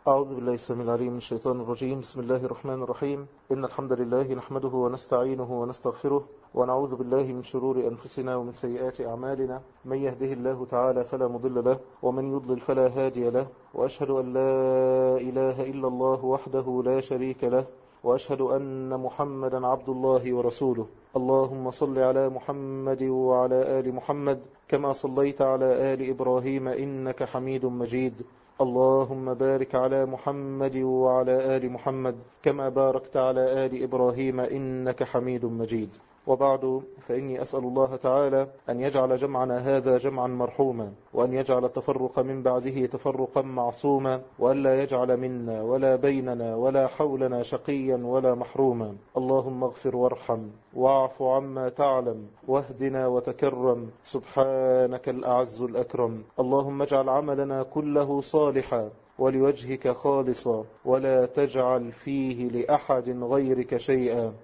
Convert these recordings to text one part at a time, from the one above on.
أعوذ بالله السميع العليم من الشيطان الرجيم بسم الله الرحمن الرحيم إن الحمد لله نحمده ونستعينه ونستغفره ونعوذ بالله من شرور أنفسنا ومن سيئات أعمالنا من يهده الله تعالى فلا مضل له ومن يضلل فلا هادي له وأشهد أن لا إله إلا الله وحده لا شريك له وأشهد أن محمدا عبد الله ورسوله اللهم صل على محمد وعلى آل محمد كما صليت على آل إبراهيم إنك حميد مجيد اللهم بارك على محمد وعلى آل محمد كما باركت على آل إبراهيم إنك حميد مجيد وبعد فإني أسأل الله تعالى أن يجعل جمعنا هذا جمعا مرحوما وأن يجعل التفرق من بعده تفرقا معصوما وأن لا يجعل منا ولا بيننا ولا حولنا شقيا ولا محروما اللهم اغفر وارحم واعف عما تعلم واهدنا وتكرم سبحانك الأعز الأكرم اللهم اجعل عملنا كله صالحا ولوجهك خالصا ولا تجعل فيه لأحد غيرك شيئا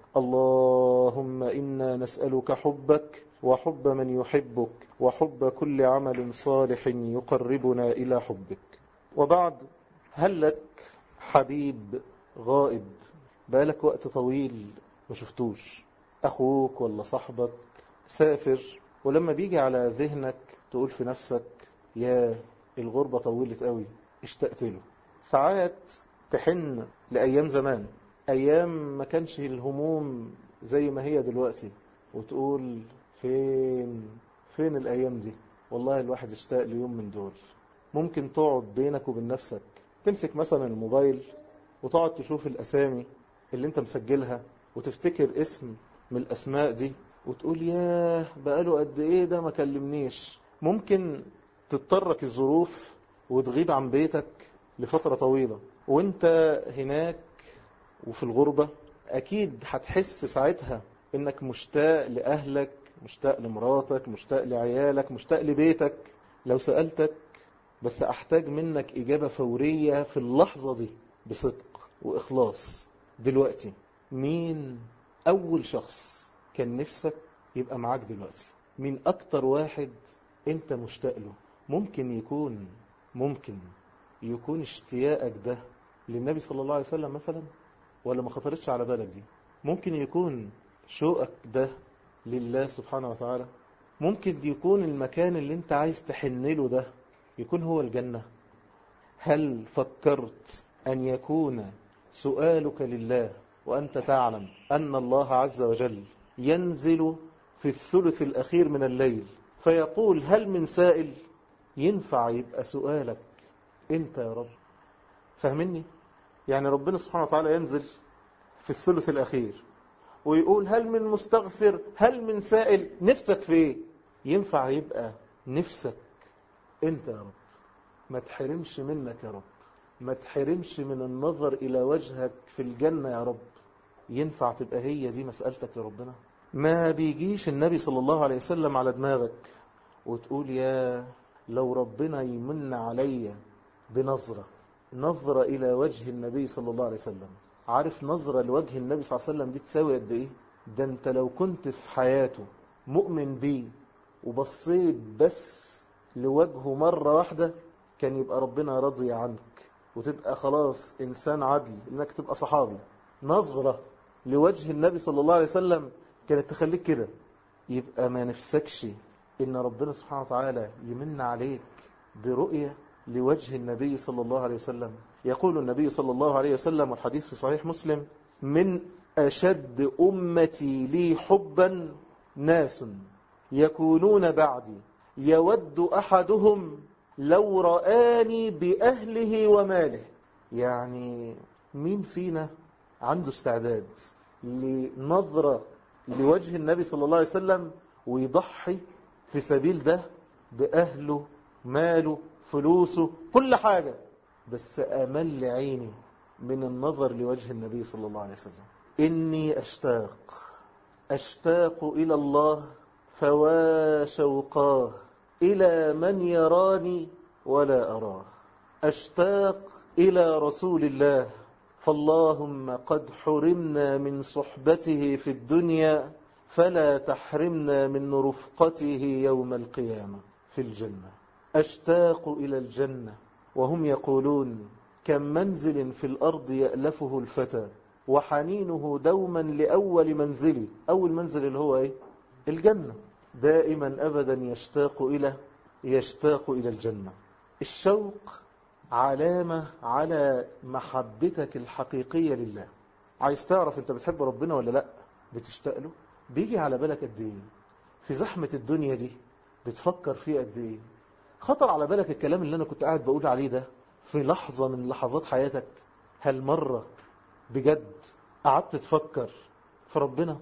اللهم إنا نسألك حبك وحب من يحبك وحب كل عمل صالح يقربنا إلى حبك وبعد هل لك حبيب غائب بقالك وقت طويل ما شفتوش أخوك ولا صاحبك سافر ولما بيجي على ذهنك تقول في نفسك يا الغربة طولت قوي اشتقت له ساعات تحن لأيام زمان أيام ما كانش الهموم زي ما هي دلوقتي وتقول فين فين الأيام دي والله الواحد اشتاق ليوم من دول ممكن تقعد بينك وبين نفسك تمسك مثلا الموبايل وتقعد تشوف الأسامي اللي انت مسجلها وتفتكر اسم من الأسماء دي وتقول ياه بقاله قد ايه ده ما كلمنيش ممكن تضطرك الظروف وتغيب عن بيتك لفترة طويلة وانت هناك وفي الغربة اكيد هتحس ساعتها انك مشتاق لأهلك مشتاق لمراتك مشتاق لعيالك مشتاق لبيتك لو سألتك بس احتاج منك اجابة فورية في اللحظة دي بصدق واخلاص دلوقتي مين اول شخص كان نفسك يبقى معاك دلوقتي مين اكتر واحد انت مشتاق له ممكن يكون ممكن يكون اشتياقك ده للنبي صلى الله عليه وسلم مثلا ولا ما خطرتش على بالك دي ممكن يكون شوقك ده لله سبحانه وتعالى ممكن يكون المكان اللي انت عايز تحن له ده يكون هو الجنة هل فكرت أن يكون سؤالك لله وأنت تعلم أن الله عز وجل ينزل في الثلث الأخير من الليل فيقول هل من سائل ينفع يبقى سؤالك انت يا رب فاهمني يعني ربنا سبحانه وتعالى ينزل في الثلث الأخير ويقول هل من مستغفر هل من سائل نفسك في ايه ينفع يبقى نفسك انت يا رب ما تحرمش منك يا رب ما تحرمش من النظر إلى وجهك في الجنة يا رب ينفع تبقى هي دي مسألتك لربنا ما بيجيش النبي صلى الله عليه وسلم على دماغك وتقول يا لو ربنا يمن عليا بنظرة نظرة إلى وجه النبي صلى الله عليه وسلم عارف نظرة لوجه النبي صلى الله عليه وسلم دي تساوي قد إيه ده أنت لو كنت في حياته مؤمن بيه وبصيت بس لوجهه مرة واحدة كان يبقى ربنا راضي عنك وتبقى خلاص إنسان عدل إنك تبقى صحابي نظرة لوجه النبي صلى الله عليه وسلم كانت تخليك كده يبقى ما نفسكش إن ربنا سبحانه وتعالى يمن عليك برؤية لوجه النبي صلى الله عليه وسلم يقول النبي صلى الله عليه وسلم والحديث في صحيح مسلم من أشد أمتي لي حبا ناس يكونون بعدي يود أحدهم لو رآني بأهله وماله يعني مين فينا عنده استعداد لنظرة لوجه النبي صلى الله عليه وسلم ويضحي في سبيل ده بأهله ماله فلوسه كل حاجة بس أمل عيني من النظر لوجه النبي صلى الله عليه وسلم إني أشتاق أشتاق إلى الله فوا شوقاه إلى من يراني ولا أراه أشتاق إلى رسول الله فاللهم قد حرمنا من صحبته في الدنيا فلا تحرمنا من رفقته يوم القيامة في الجنة أشتاق إلى الجنة وهم يقولون كم منزل في الأرض يألفه الفتى وحنينه دوما لأول منزله أول منزل اللي هو إيه؟ الجنة دائما أبدا يشتاق إلى يشتاق إلى الجنة الشوق علامة على محبتك الحقيقية لله عايز تعرف انت بتحب ربنا ولا لا بتشتاق له بيجي على بالك قد ايه في زحمة الدنيا دي بتفكر فيه قد ايه خطر على بالك الكلام اللي انا كنت قاعد بقول عليه ده في لحظة من لحظات حياتك هل مرة بجد قعدت تفكر في ربنا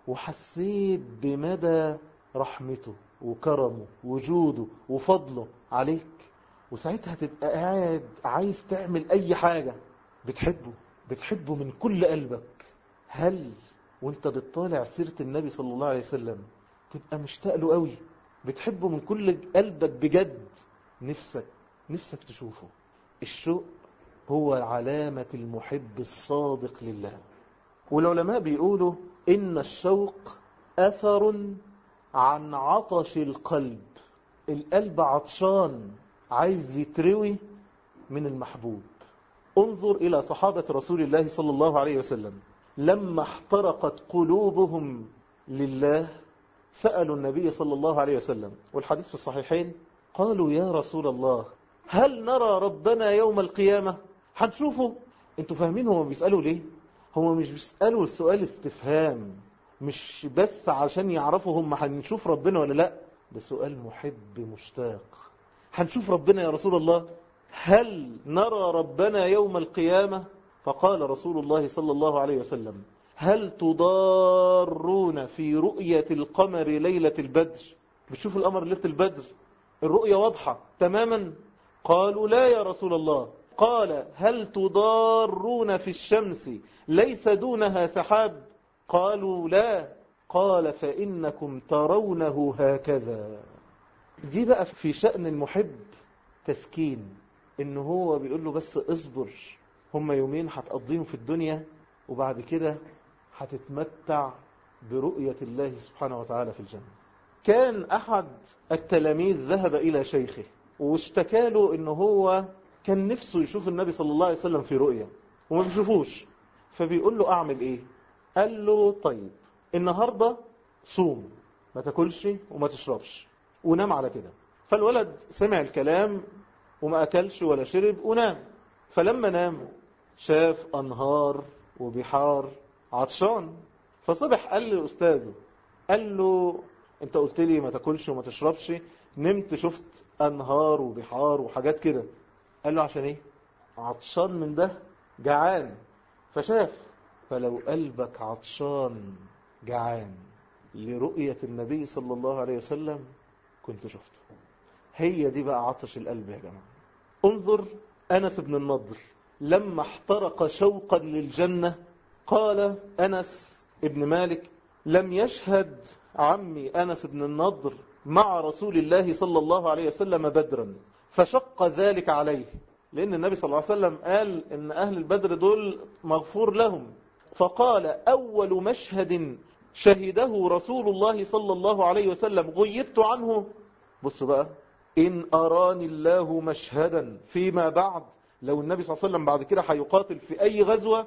وحسيت بمدى رحمته وكرمه وجوده وفضله عليك وساعتها تبقى قاعد عايز تعمل اي حاجة بتحبه بتحبه من كل قلبك هل وانت بتطالع سيرة النبي صلى الله عليه وسلم تبقى مشتاق له قوي بتحبه من كل قلبك بجد نفسك نفسك تشوفه الشوق هو علامة المحب الصادق لله والعلماء بيقولوا إن الشوق أثر عن عطش القلب القلب عطشان عايز يتروي من المحبوب انظر إلى صحابة رسول الله صلى الله عليه وسلم لما احترقت قلوبهم لله سألوا النبي صلى الله عليه وسلم والحديث في الصحيحين قالوا يا رسول الله هل نرى ربنا يوم القيامة هنشوفه انتوا فاهمين هم بيسألوا ليه هم مش بيسألوا السؤال استفهام مش بس عشان يعرفوا هم هنشوف ربنا ولا لا ده سؤال محب مشتاق هنشوف ربنا يا رسول الله هل نرى ربنا يوم القيامة فقال رسول الله صلى الله عليه وسلم هل تضارون في رؤية القمر ليلة البدر بتشوف القمر ليلة البدر الرؤية واضحة تماما قالوا لا يا رسول الله قال هل تضارون في الشمس ليس دونها سحاب قالوا لا قال فإنكم ترونه هكذا دي بقى في شأن المحب تسكين ان هو بيقول له بس اصبر هم يومين هتقضيهم في الدنيا وبعد كده هتتمتع برؤية الله سبحانه وتعالى في الجنة كان أحد التلاميذ ذهب إلى شيخه واشتكى له ان هو كان نفسه يشوف النبي صلى الله عليه وسلم في رؤية وما بيشوفوش فبيقول له أعمل إيه قال له طيب النهاردة صوم ما تاكلش وما تشربش ونام على كده فالولد سمع الكلام وما أكلش ولا شرب ونام فلما نام شاف أنهار وبحار عطشان فصبح قال لأستاذه قال له انت قلت لي ما تاكلش وما تشربش نمت شفت أنهار وبحار وحاجات كده قال له عشان ايه عطشان من ده جعان فشاف فلو قلبك عطشان جعان لرؤية النبي صلى الله عليه وسلم كنت شفته هي دي بقى عطش القلب يا جماعة انظر أنس بن النضر لما احترق شوقا للجنة قال أنس ابن مالك لم يشهد عمي أنس بن النضر مع رسول الله صلى الله عليه وسلم بدرا فشق ذلك عليه لأن النبي صلى الله عليه وسلم قال إن أهل البدر دول مغفور لهم فقال أول مشهد شهده رسول الله صلى الله عليه وسلم غيبت عنه بص بقى إن أراني الله مشهدا فيما بعد لو النبي صلى الله عليه وسلم بعد كده هيقاتل في أي غزوة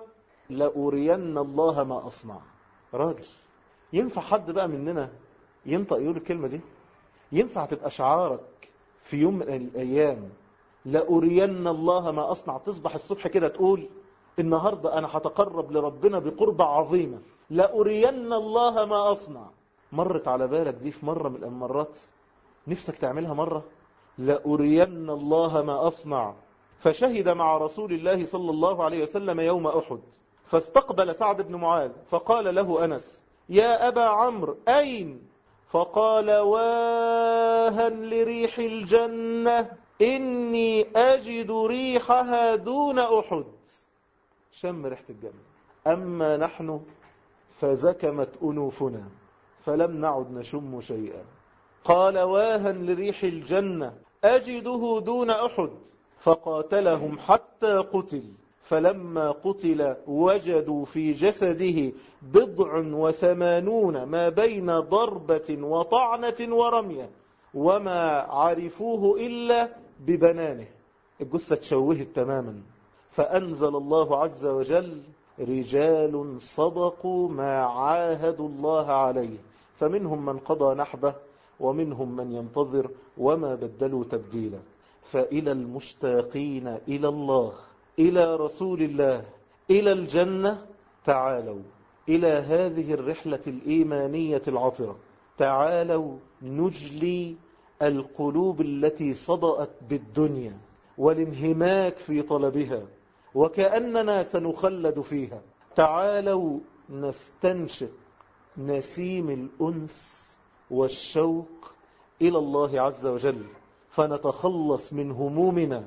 لأرين الله ما أصنع راجل ينفع حد بقى مننا ينطق يقول الكلمة دي ينفع تبقى شعارك في يوم من الأيام لأرين الله ما أصنع تصبح الصبح كده تقول النهاردة أنا هتقرب لربنا بقربة عظيمة لأرين الله ما أصنع مرت على بالك دي في مرة من المرات نفسك تعملها مرة لأرين الله ما أصنع فشهد مع رسول الله صلى الله عليه وسلم يوم أحد فاستقبل سعد بن معاذ فقال له أنس يا أبا عمرو أين فقال واها لريح الجنة إني أجد ريحها دون أحد شم ريحة الجنة أما نحن فزكمت أنوفنا فلم نعد نشم شيئا قال واها لريح الجنة أجده دون أحد فقاتلهم حتى قتل فلما قتل وجدوا في جسده بضع وثمانون ما بين ضربة وطعنة ورمية وما عرفوه إلا ببنانه الجثة تشوهت تماما فأنزل الله عز وجل رجال صدقوا ما عاهدوا الله عليه فمنهم من قضى نحبه ومنهم من ينتظر وما بدلوا تبديلا فإلى المشتاقين إلى الله إلى رسول الله إلى الجنة تعالوا إلى هذه الرحلة الإيمانية العطرة تعالوا نجلي القلوب التي صدأت بالدنيا والانهماك في طلبها وكأننا سنخلد فيها تعالوا نستنشق نسيم الأنس والشوق إلى الله عز وجل فنتخلص من همومنا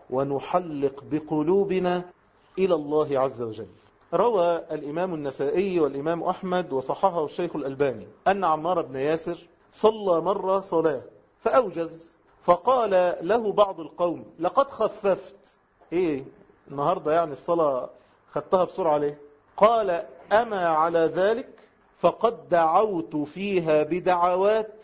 ونحلق بقلوبنا إلى الله عز وجل روى الإمام النسائي والإمام أحمد وصححه الشيخ الألباني أن عمار بن ياسر صلى مرة صلاة فأوجز فقال له بعض القوم لقد خففت إيه النهاردة يعني الصلاة خدتها بسرعة ليه قال أما على ذلك فقد دعوت فيها بدعوات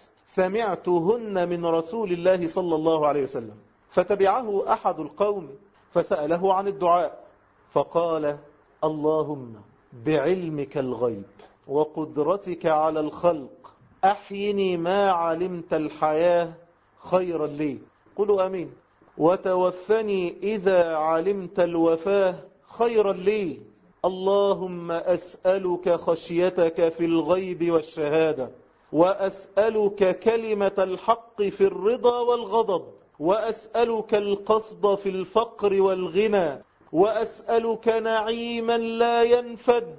سمعتهن من رسول الله صلى الله عليه وسلم فتبعه أحد القوم فسأله عن الدعاء فقال اللهم بعلمك الغيب وقدرتك على الخلق أحيني ما علمت الحياة خيرا لي قلوا أمين وتوفني إذا علمت الوفاة خيرا لي اللهم أسألك خشيتك في الغيب والشهادة وأسألك كلمة الحق في الرضا والغضب وأسألك القصد في الفقر والغنى وأسألك نعيما لا ينفد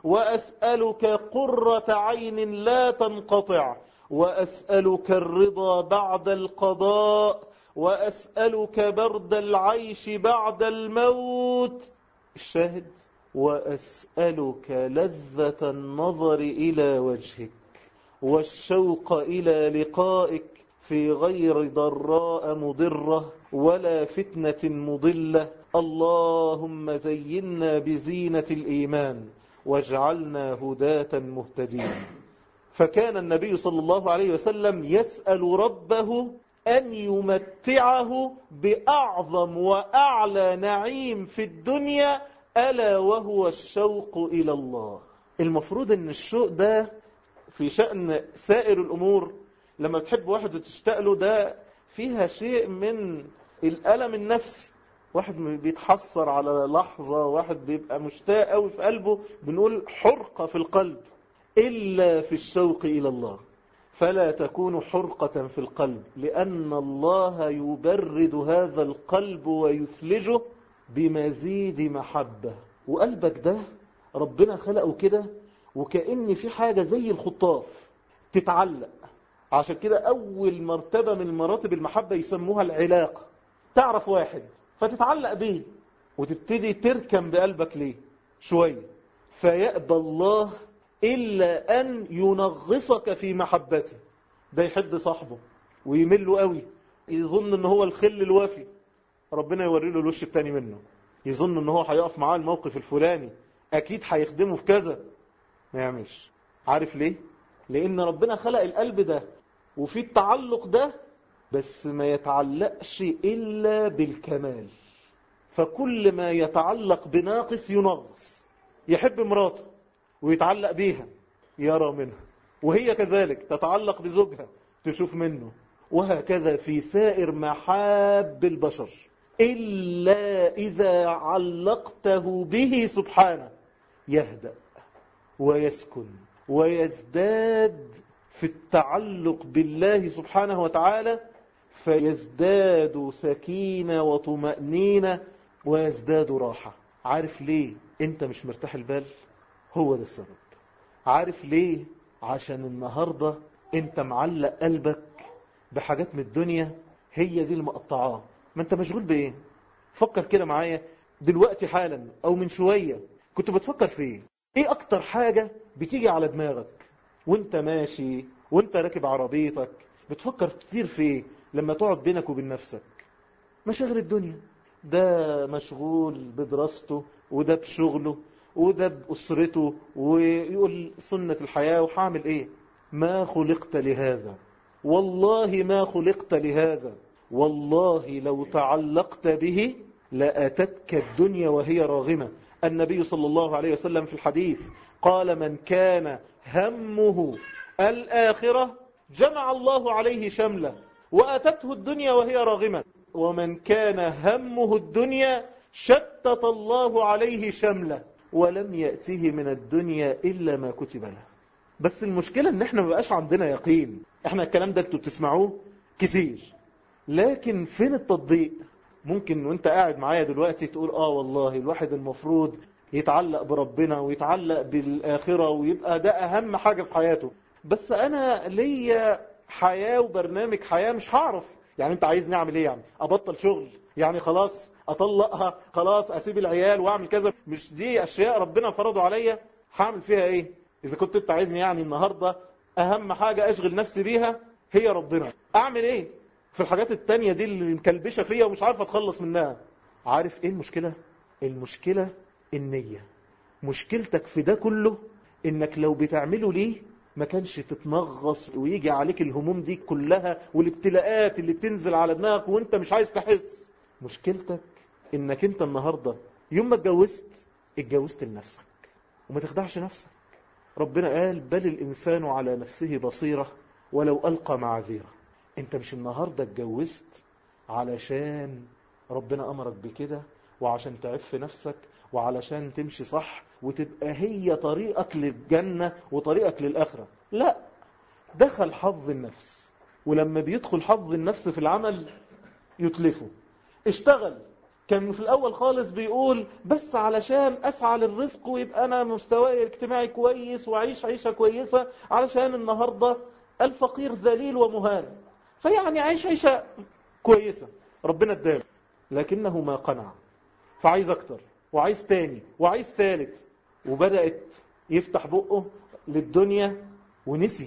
وأسألك قرة عين لا تنقطع وأسألك الرضا بعد القضاء وأسألك برد العيش بعد الموت الشاهد وأسألك لذة النظر إلى وجهك والشوق إلى لقائك في غير ضراء مضرة ولا فتنة مضلة اللهم زينا بزينة الإيمان واجعلنا هداة مهتدين فكان النبي صلى الله عليه وسلم يسأل ربه أن يمتعه بأعظم وأعلى نعيم في الدنيا ألا وهو الشوق إلى الله المفروض أن الشوق ده في شأن سائر الأمور لما تحب واحد وتشتاق له ده فيها شيء من الألم النفسي واحد بيتحسر على لحظة واحد بيبقى مشتاق قوي في قلبه بنقول حرقة في القلب إلا في الشوق إلى الله فلا تكون حرقة في القلب لأن الله يبرد هذا القلب ويثلجه بمزيد محبة وقلبك ده ربنا خلقه كده وكأن في حاجة زي الخطاف تتعلق عشان كده أول مرتبة من مراتب المحبة يسموها العلاقة تعرف واحد فتتعلق بيه وتبتدي تركم بقلبك ليه شوية فيأبى الله إلا أن ينغصك في محبته ده يحب صاحبه ويمله قوي يظن ان هو الخل الوافي ربنا يوري له الوش التاني منه يظن ان هو هيقف معاه الموقف الفلاني اكيد هيخدمه في كذا ما يعملش عارف ليه لان ربنا خلق القلب ده وفي التعلق ده بس ما يتعلقش الا بالكمال فكل ما يتعلق بناقص ينغص يحب مراته ويتعلق بيها يرى منها وهي كذلك تتعلق بزوجها تشوف منه وهكذا في سائر محاب البشر إلا إذا علقته به سبحانه يهدأ ويسكن ويزداد في التعلق بالله سبحانه وتعالى فيزداد سكينة وطمأنينة ويزداد راحة عارف ليه انت مش مرتاح البال هو ده السبب عارف ليه عشان النهاردة انت معلق قلبك بحاجات من الدنيا هي دي المقطعاه ما انت مشغول بايه فكر كده معايا دلوقتي حالا او من شوية كنت بتفكر في ايه ايه اكتر حاجة بتيجي على دماغك وانت ماشي وانت راكب عربيتك بتفكر كتير في ايه لما تقعد بينك وبين نفسك مشاغل الدنيا ده مشغول بدراسته وده بشغله وده بأسرته ويقول سنة الحياة وحامل ايه ما خلقت لهذا والله ما خلقت لهذا والله لو تعلقت به لأتتك الدنيا وهي راغمة النبي صلى الله عليه وسلم في الحديث قال من كان همه الآخرة جمع الله عليه شمله وأتته الدنيا وهي راغمة ومن كان همه الدنيا شتت الله عليه شمله ولم يأته من الدنيا إلا ما كتب له بس المشكلة ان احنا مبقاش عندنا يقين احنا الكلام ده انتوا بتسمعوه كتير لكن فين التطبيق ممكن وانت قاعد معايا دلوقتي تقول اه والله الواحد المفروض يتعلق بربنا ويتعلق بالآخرة ويبقى ده أهم حاجة في حياته بس أنا ليا حياة وبرنامج حياة مش هعرف يعني انت عايز نعمل ايه يعني ابطل شغل يعني خلاص اطلقها خلاص اسيب العيال واعمل كذا مش دي اشياء ربنا فرضوا عليا هعمل فيها ايه اذا كنت انت عايزني يعني النهاردة اهم حاجة اشغل نفسي بيها هي ربنا اعمل ايه في الحاجات التانية دي اللي مكلبشة فيا ومش عارف اتخلص منها عارف ايه المشكلة المشكلة النية مشكلتك في ده كله انك لو بتعمله ليه ما كانش تتنغص ويجي عليك الهموم دي كلها والابتلاءات اللي بتنزل على دماغك وانت مش عايز تحس مشكلتك انك انت النهاردة يوم ما اتجوزت اتجوزت لنفسك وما تخدعش نفسك ربنا قال بل الإنسان على نفسه بصيرة ولو ألقى معاذيره انت مش النهاردة اتجوزت علشان ربنا أمرك بكده وعشان تعف نفسك وعلشان تمشي صح وتبقى هي طريقك للجنة وطريقك للآخرة لا دخل حظ النفس ولما بيدخل حظ النفس في العمل يتلفه اشتغل كان في الأول خالص بيقول بس علشان أسعى للرزق ويبقى أنا مستواي الاجتماعي كويس وعيش عيشة كويسة علشان النهاردة الفقير ذليل ومهان فيعني عيش عيشة كويسة ربنا اداله لكنه ما قنع فعايز أكتر وعايز تاني وعايز ثالث وبدأت يفتح بقه للدنيا ونسي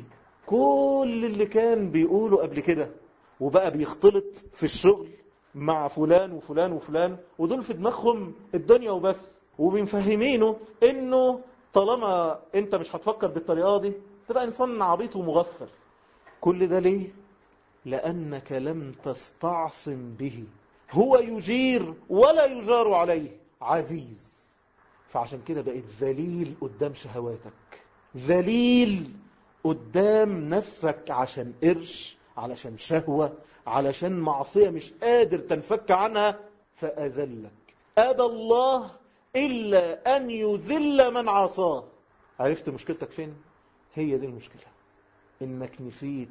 كل اللي كان بيقوله قبل كده وبقى بيختلط في الشغل مع فلان وفلان وفلان ودول في دماغهم الدنيا وبس وبنفهمينه انه طالما انت مش هتفكر بالطريقة دي تبقى انسان عبيط ومغفل كل ده ليه لانك لم تستعصم به هو يجير ولا يجار عليه عزيز فعشان كده بقيت ذليل قدام شهواتك ذليل قدام نفسك عشان قرش علشان شهوة علشان معصية مش قادر تنفك عنها فأذلك أبى الله إلا أن يذل من عصاه عرفت مشكلتك فين؟ هي دي المشكلة إنك نسيت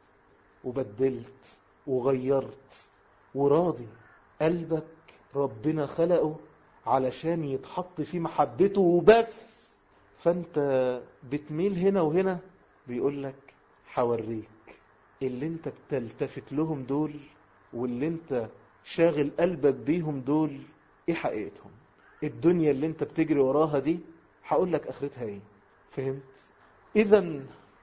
وبدلت وغيرت وراضي قلبك ربنا خلقه علشان يتحط فيه محبته وبس فانت بتميل هنا وهنا بيقول لك حوريك اللي انت بتلتفت لهم دول واللي انت شاغل قلبك بيهم دول ايه حقيقتهم الدنيا اللي انت بتجري وراها دي هقول لك اخرتها ايه فهمت اذا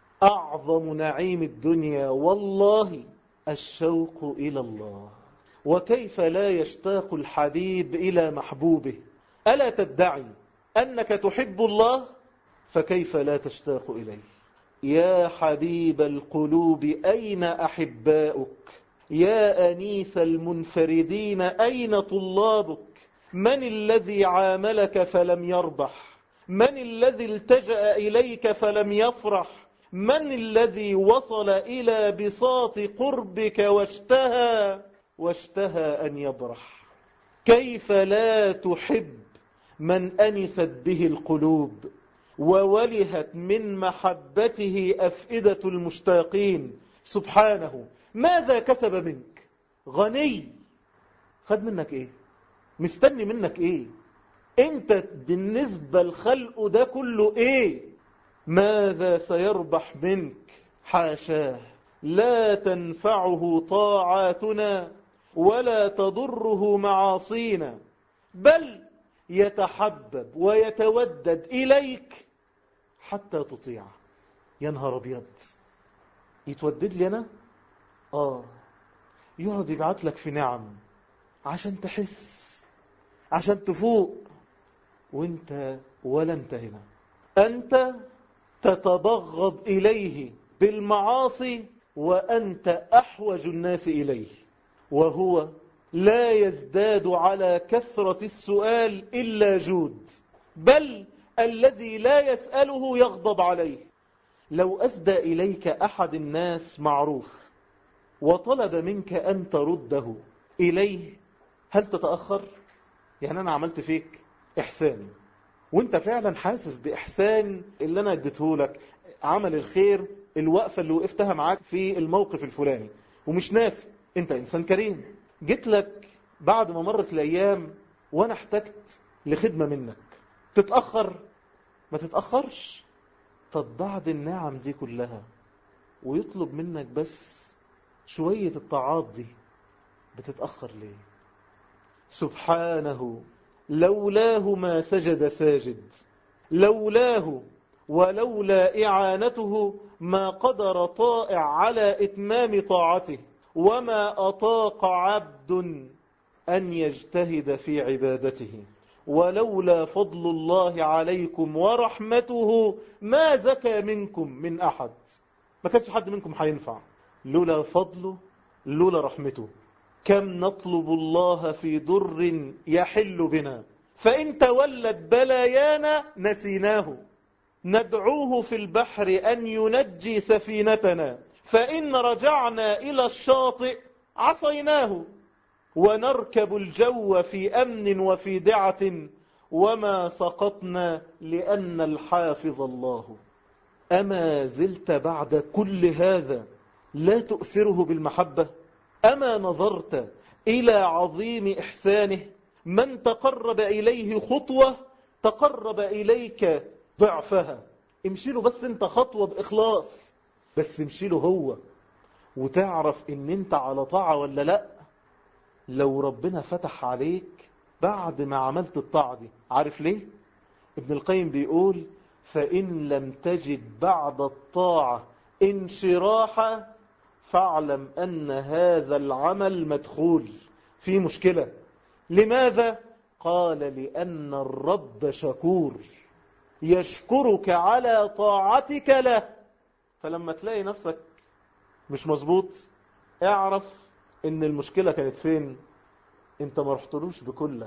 اعظم نعيم الدنيا والله الشوق الى الله وكيف لا يشتاق الحبيب إلى محبوبه ألا تدعي أنك تحب الله فكيف لا تشتاق إليه يا حبيب القلوب أين أحباؤك يا أنيس المنفردين أين طلابك من الذي عاملك فلم يربح من الذي التجأ إليك فلم يفرح من الذي وصل إلى بساط قربك واشتهى واشتهى أن يبرح كيف لا تحب من أنست به القلوب وولهت من محبته أفئدة المشتاقين سبحانه ماذا كسب منك غني خد منك ايه مستني منك ايه انت بالنسبة لخلقه ده كله ايه ماذا سيربح منك حاشاه لا تنفعه طاعاتنا ولا تضره معاصينا بل يتحبب ويتودد إليك حتى تطيعه يا نهار أبيض يتودد لي أنا آه يقعد يبعت لك في نعم عشان تحس عشان تفوق وانت ولا انت هنا أنت تتبغض إليه بالمعاصي وأنت أحوج الناس إليه وهو لا يزداد على كثرة السؤال إلا جود بل الذي لا يسأله يغضب عليه لو أسدى إليك أحد الناس معروف وطلب منك أن ترده إليه هل تتأخر؟ يعني أنا عملت فيك إحسان وانت فعلا حاسس بإحسان اللي أنا اديته لك عمل الخير الوقفة اللي وقفتها معاك في الموقف الفلاني ومش ناسي انت إنسان كريم جيت لك بعد ما مرت الأيام وأنا احتجت لخدمة منك تتأخر ما تتأخرش طب بعد النعم دي كلها ويطلب منك بس شوية الطاعات دي بتتأخر ليه سبحانه لولاه ما سجد ساجد لولاه ولولا إعانته ما قدر طائع على إتمام طاعته وما أطاق عبد أن يجتهد في عبادته ولولا فضل الله عليكم ورحمته ما زكى منكم من أحد ما كانش حد منكم هينفع لولا فضله لولا رحمته كم نطلب الله في ضر يحل بنا فإن تولت بلايانا نسيناه ندعوه في البحر أن ينجي سفينتنا فإن رجعنا إلى الشاطئ عصيناه ونركب الجو في أمن وفي دعة وما سقطنا لأن الحافظ الله أما زلت بعد كل هذا لا تؤثره بالمحبة أما نظرت إلى عظيم إحسانه من تقرب إليه خطوة تقرب إليك ضعفها امشي له بس انت خطوة بإخلاص بس امشي له هو وتعرف ان انت على طاعة ولا لا لو ربنا فتح عليك بعد ما عملت الطاعة دي عارف ليه ابن القيم بيقول فإن لم تجد بعد الطاعة انشراحا فاعلم أن هذا العمل مدخول في مشكلة لماذا؟ قال لأن الرب شكور يشكرك على طاعتك له فلما تلاقي نفسك مش مظبوط اعرف ان المشكلة كانت فين انت ما رحتلوش بكلك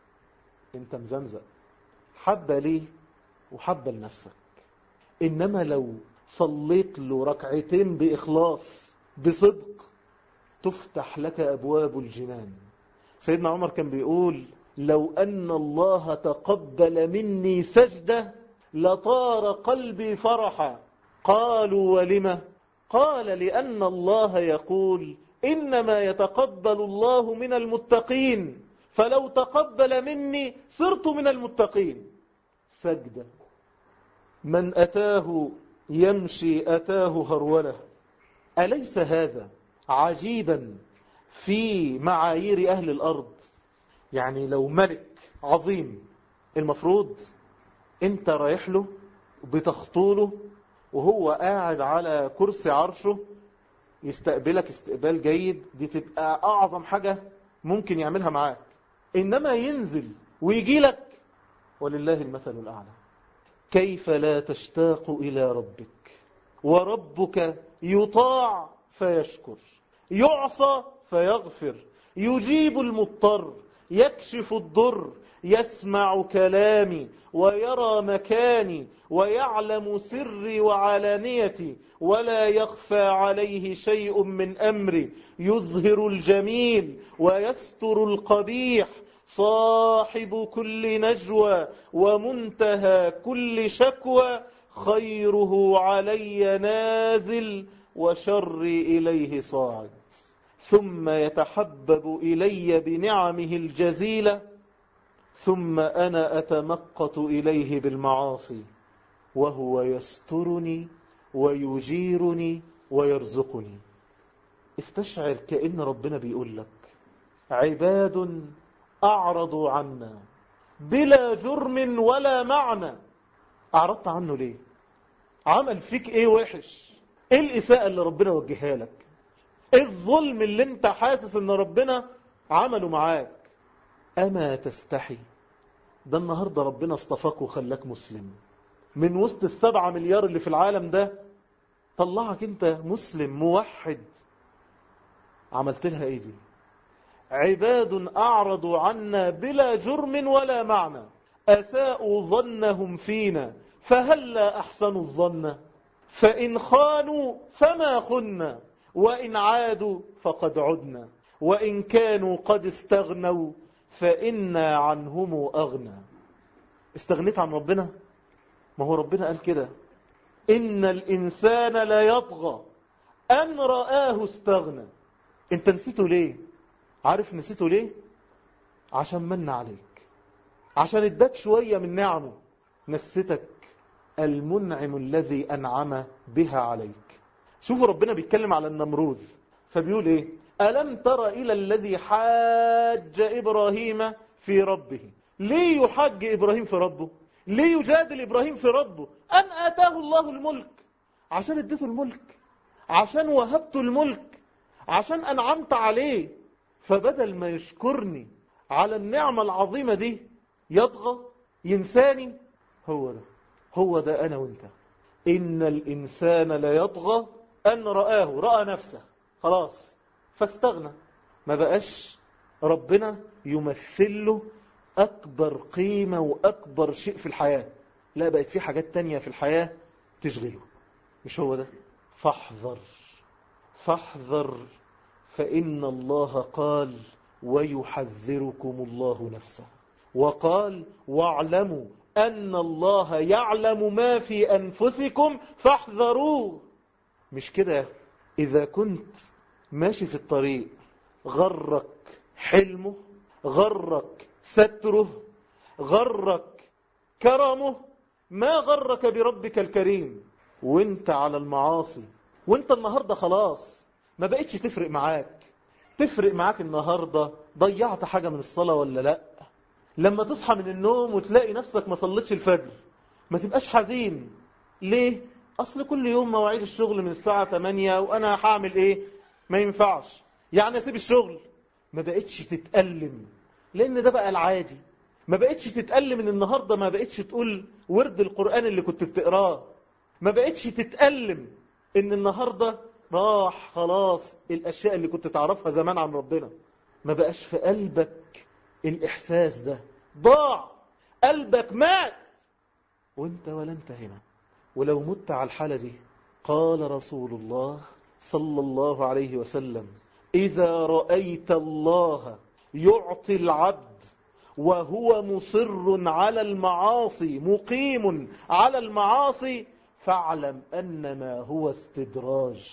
انت مزمزق حبة ليه وحبة لنفسك انما لو صليت له ركعتين بإخلاص بصدق تفتح لك أبواب الجنان سيدنا عمر كان بيقول لو أن الله تقبل مني سجدة لطار قلبي فرحا قالوا ولم قال لأن الله يقول إنما يتقبل الله من المتقين فلو تقبل مني صرت من المتقين سجدة من أتاه يمشي أتاه هرولة أليس هذا عجيبا في معايير أهل الأرض يعني لو ملك عظيم المفروض انت رايح له بتخطوله وهو قاعد على كرسي عرشه يستقبلك استقبال جيد دي تبقى أعظم حاجة ممكن يعملها معاك إنما ينزل ويجي لك ولله المثل الأعلى كيف لا تشتاق إلى ربك وربك يطاع فيشكر يعصى فيغفر يجيب المضطر يكشف الضر يسمع كلامي ويرى مكاني ويعلم سري وعلانيتي ولا يخفى عليه شيء من أمري يظهر الجميل ويستر القبيح صاحب كل نجوى ومنتهى كل شكوى خيره علي نازل وشري إليه صاعد ثم يتحبب إلي بنعمه الجزيلة ثم أنا أتمقت إليه بالمعاصي وهو يسترني ويجيرني ويرزقني استشعر كأن ربنا بيقول لك عباد أعرضوا عنا بلا جرم ولا معنى أعرضت عنه ليه عمل فيك ايه وحش ايه الإساءة اللي ربنا وجهها لك ايه الظلم اللي انت حاسس ان ربنا عمله معاك اما تستحي ده النهاردة ربنا اصطفاك وخلاك مسلم من وسط السبعة مليار اللي في العالم ده طلعك انت مسلم موحد عملت لها ايه دي عباد أعرضوا عنا بلا جرم ولا معنى أساءوا ظنهم فينا فهل لا أحسنوا الظن فإن خانوا فما خنا وإن عادوا فقد عدنا وإن كانوا قد استغنوا فإنا عنهم أغنى استغنيت عن ربنا ما هو ربنا قال كده إن الإنسان لا يطغى أن رآه استغنى انت نسيته ليه عارف نسيته ليه عشان من عليك عشان اداك شوية من نعمه نسيتك المنعم الذي أنعم بها عليك شوفوا ربنا بيتكلم على النمروذ فبيقول ايه ألم تر إلى الذي حاج إبراهيم في ربه ليه يحج إبراهيم في ربه ليه يجادل إبراهيم في ربه أن آتاه الله الملك عشان اديته الملك عشان وهبته الملك عشان أنعمت عليه فبدل ما يشكرني على النعمة العظيمة دي يطغى ينساني هو ده هو ده أنا وانت إن الإنسان لا يطغى أن رآه رأى نفسه خلاص فاستغنى ما بقاش ربنا يمثل له أكبر قيمة وأكبر شيء في الحياة لا بقت في حاجات تانية في الحياة تشغله مش هو ده فاحذر فاحذر فإن الله قال ويحذركم الله نفسه وقال واعلموا أن الله يعلم ما في أنفسكم فاحذروه مش كده إذا كنت ماشي في الطريق غرك حلمه غرك ستره غرك كرمه ما غرك بربك الكريم وانت على المعاصي وانت النهاردة خلاص ما بقتش تفرق معاك تفرق معاك النهاردة ضيعت حاجة من الصلاة ولا لا لما تصحى من النوم وتلاقي نفسك ما صلتش الفجر ما تبقاش حزين ليه اصل كل يوم مواعيد الشغل من الساعة 8 وانا هعمل ايه ما ينفعش يعني اسيب الشغل ما بقتش تتألم لان ده بقى العادي ما بقتش تتألم ان النهاردة ما بقتش تقول ورد القرآن اللي كنت بتقراه ما بقتش تتألم ان النهاردة راح خلاص الاشياء اللي كنت تعرفها زمان عن ربنا ما بقاش في قلبك الاحساس ده ضاع قلبك مات وانت ولا انت هنا ولو مت على الحالة دي قال رسول الله صلى الله عليه وسلم إذا رأيت الله يعطي العبد وهو مصر على المعاصي مقيم على المعاصي فاعلم أنما هو استدراج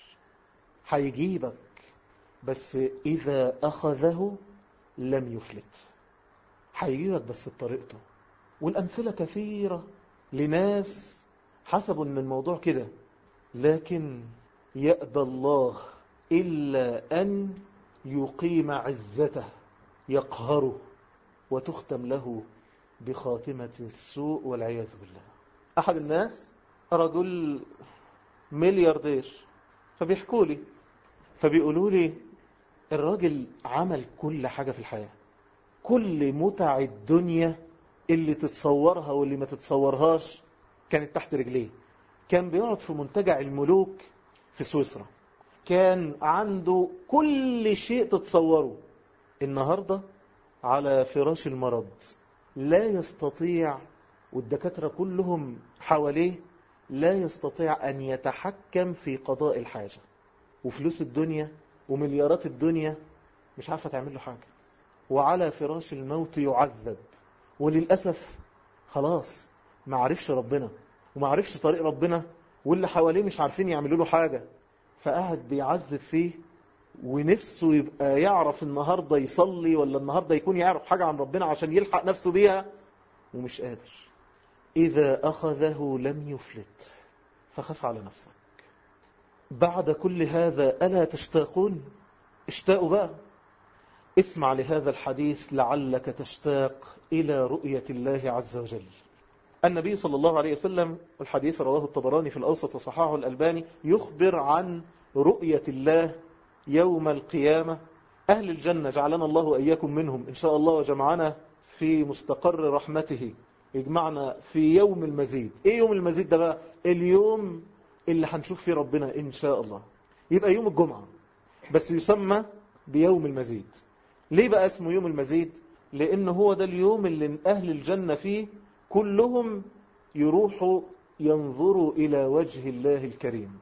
هيجيبك بس إذا أخذه لم يفلت هيجيبك بس بطريقته والأمثلة كثيرة لناس حسبوا أن الموضوع كده لكن يأبى الله إلا أن يقيم عزته يقهره وتختم له بخاتمة السوء والعياذ بالله أحد الناس رجل ملياردير فبيحكوا لي فبيقولوا لي الراجل عمل كل حاجة في الحياة كل متع الدنيا اللي تتصورها واللي ما تتصورهاش كانت تحت رجليه كان بيقعد في منتجع الملوك في سويسرا كان عنده كل شيء تتصوره النهاردة على فراش المرض لا يستطيع والدكاترة كلهم حواليه لا يستطيع أن يتحكم في قضاء الحاجة وفلوس الدنيا ومليارات الدنيا مش عارفة تعمل له حاجة وعلى فراش الموت يعذب وللأسف خلاص ما عرفش ربنا وما عرفش طريق ربنا واللي حواليه مش عارفين يعملوا له حاجة فقعد بيعذب فيه ونفسه يبقى يعرف النهاردة يصلي ولا النهاردة يكون يعرف حاجة عن ربنا عشان يلحق نفسه بيها ومش قادر إذا أخذه لم يفلت فخف على نفسك بعد كل هذا ألا تشتاقون اشتاقوا بقى اسمع لهذا الحديث لعلك تشتاق إلى رؤية الله عز وجل النبي صلى الله عليه وسلم الحديث رواه الطبراني في الأوسط وصححه الألباني يخبر عن رؤية الله يوم القيامة أهل الجنة جعلنا الله وإياكم منهم إن شاء الله وجمعنا في مستقر رحمته يجمعنا في يوم المزيد إيه يوم المزيد ده بقى اليوم اللي هنشوف فيه ربنا إن شاء الله يبقى يوم الجمعة بس يسمى بيوم المزيد ليه بقى اسمه يوم المزيد لأن هو ده اليوم اللي أهل الجنة فيه كلهم يروحوا ينظروا إلى وجه الله الكريم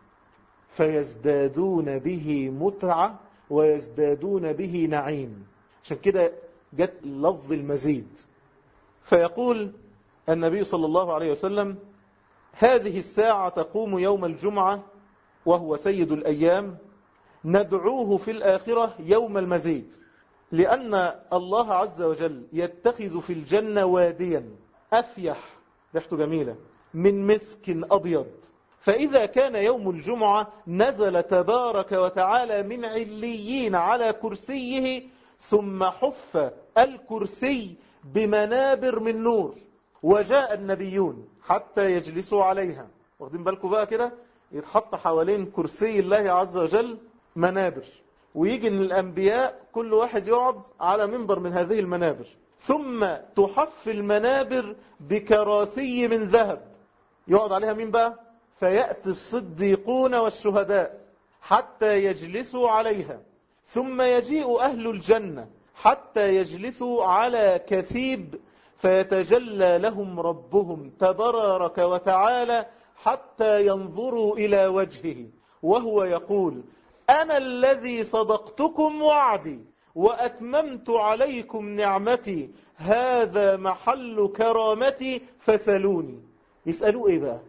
فيزدادون به متعة ويزدادون به نعيم عشان كده جت لفظ المزيد فيقول النبي صلى الله عليه وسلم هذه الساعة تقوم يوم الجمعة وهو سيد الأيام ندعوه في الآخرة يوم المزيد لأن الله عز وجل يتخذ في الجنة واديا أفيح ريحته جميلة من مسك أبيض فإذا كان يوم الجمعة نزل تبارك وتعالى من عليين على كرسيه ثم حف الكرسي بمنابر من نور وجاء النبيون حتى يجلسوا عليها واخدين بالكم بقى كده يتحط حوالين كرسي الله عز وجل منابر ويجي ان الانبياء كل واحد يقعد على منبر من هذه المنابر ثم تحف المنابر بكراسي من ذهب يقعد عليها مين بقى فيأتي الصديقون والشهداء حتى يجلسوا عليها ثم يجيء أهل الجنة حتى يجلسوا على كثيب فيتجلى لهم ربهم تبارك وتعالى حتى ينظروا إلى وجهه وهو يقول أنا الذي صدقتكم وعدي وأتممت عليكم نعمتي هذا محل كرامتي فسلوني يسألوا إيه بقى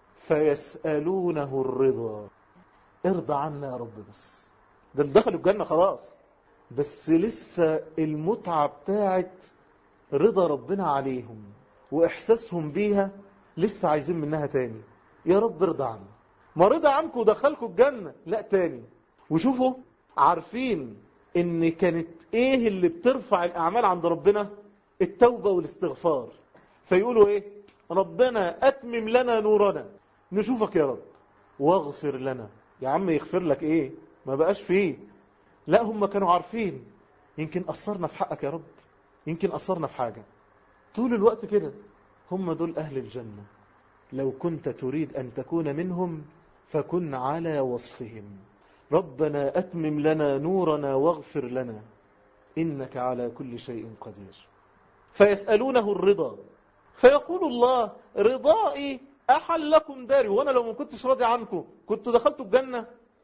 فيسألونه الرضا ارضى عنا يا رب بس ده اللي دخلوا الجنة خلاص بس لسه المتعة بتاعت رضا ربنا عليهم وإحساسهم بيها لسه عايزين منها تاني يا رب ارضى عنا ما رضى عنكم ودخلكم الجنة لا تاني وشوفوا عارفين ان كانت ايه اللي بترفع الاعمال عند ربنا التوبة والاستغفار فيقولوا ايه ربنا اتمم لنا نورنا نشوفك يا رب واغفر لنا يا عم يغفر لك ايه ما بقاش فيه لا هم كانوا عارفين يمكن قصرنا في حقك يا رب يمكن قصرنا في حاجة طول الوقت كده هم دول أهل الجنة لو كنت تريد أن تكون منهم فكن على وصفهم ربنا أتمم لنا نورنا واغفر لنا إنك على كل شيء قدير فيسألونه الرضا فيقول الله رضائي أحل لكم داري وأنا لو ما كنتش راضي عنكم كنت دخلت الجنة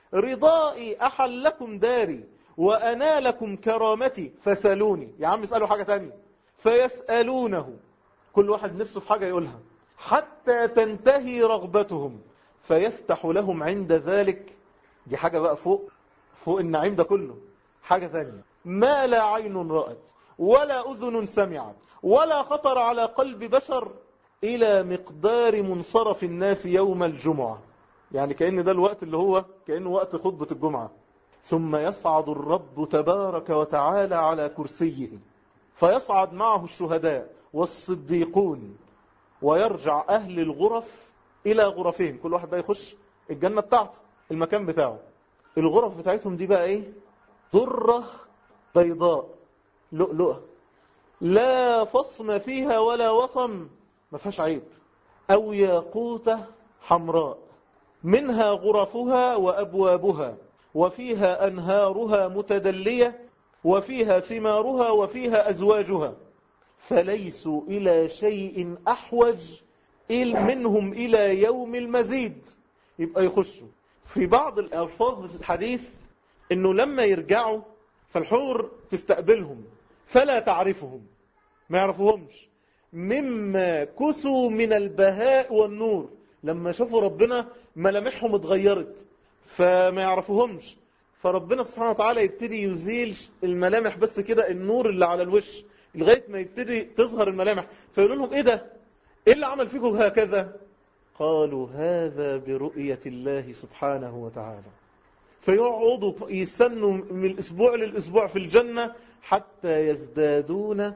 رضائي أحل لكم داري وأنا لكم كرامتي فسألوني يا عم اسألوا حاجة تانية فيسألونه كل واحد نفسه في حاجة يقولها حتى تنتهي رغبتهم فيفتح لهم عند ذلك دي حاجة بقى فوق فوق النعيم ده كله حاجة ثانية ما لا عين رأت ولا أذن سمعت ولا خطر على قلب بشر إلى مقدار منصرف الناس يوم الجمعة يعني كأن ده الوقت اللي هو كأنه وقت خطبة الجمعة ثم يصعد الرب تبارك وتعالى على كرسيه فيصعد معه الشهداء والصديقون ويرجع أهل الغرف إلى غرفهم كل واحد بقى يخش الجنة بتاعته المكان بتاعه الغرف بتاعتهم دي بقى ايه ضرة بيضاء لؤلؤة لا فصم فيها ولا وصم ما فيهاش عيب أو ياقوتة حمراء منها غرفها وأبوابها وفيها أنهارها متدلية وفيها ثمارها وفيها أزواجها فليسوا إلى شيء أحوج منهم إلى يوم المزيد يبقى يخشوا في بعض الألفاظ في الحديث أنه لما يرجعوا فالحور تستقبلهم فلا تعرفهم ما يعرفوهمش مما كسوا من البهاء والنور لما شافوا ربنا ملامحهم اتغيرت فما يعرفوهمش فربنا سبحانه وتعالى يبتدي يزيل الملامح بس كده النور اللي على الوش لغاية ما يبتدي تظهر الملامح فيقولوا لهم ايه ده ايه اللي عمل فيكم هكذا قالوا هذا برؤية الله سبحانه وتعالى فيقعدوا يستنوا من الأسبوع للأسبوع في الجنة حتى يزدادون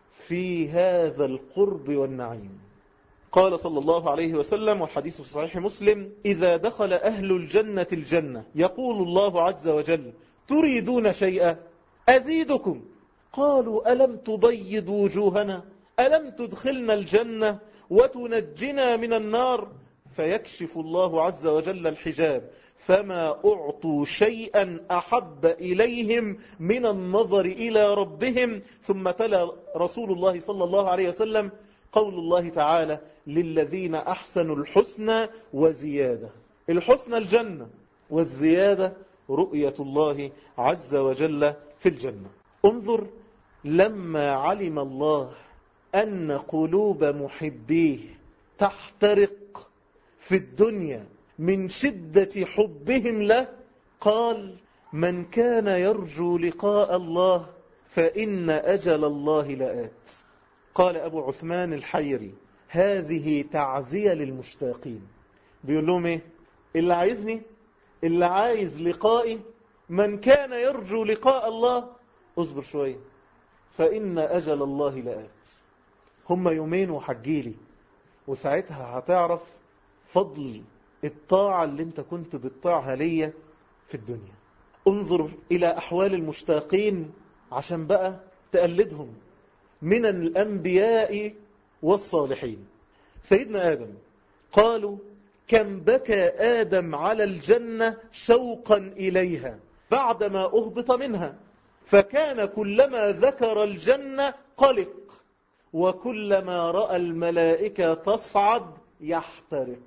في هذا القرب والنعيم قال صلى الله عليه وسلم والحديث في صحيح مسلم إذا دخل أهل الجنة الجنة يقول الله عز وجل تريدون شيئا أزيدكم قالوا ألم تبيض وجوهنا ألم تدخلنا الجنة وتنجنا من النار فيكشف الله عز وجل الحجاب فما أعطوا شيئا أحب إليهم من النظر إلى ربهم ثم تلا رسول الله صلى الله عليه وسلم قول الله تعالى للذين أحسنوا الحسنى وزيادة الحسنى الجنة والزيادة رؤية الله عز وجل في الجنة انظر لما علم الله أن قلوب محبيه تحترق في الدنيا من شدة حبهم له قال من كان يرجو لقاء الله فإن أجل الله لآت قال أبو عثمان الحيري هذه تعزية للمشتاقين بيقول لهم إيه اللي عايزني اللي عايز لقائي من كان يرجو لقاء الله اصبر شوية فإن أجل الله لآت هم يومين وحجيلي وساعتها هتعرف فضل الطاعة اللي انت كنت بتطاعها ليا في الدنيا انظر إلى أحوال المشتاقين عشان بقى تقلدهم من الأنبياء والصالحين سيدنا آدم قالوا كم بكى آدم على الجنة شوقا إليها بعدما أهبط منها فكان كلما ذكر الجنة قلق وكلما رأى الملائكة تصعد يحترق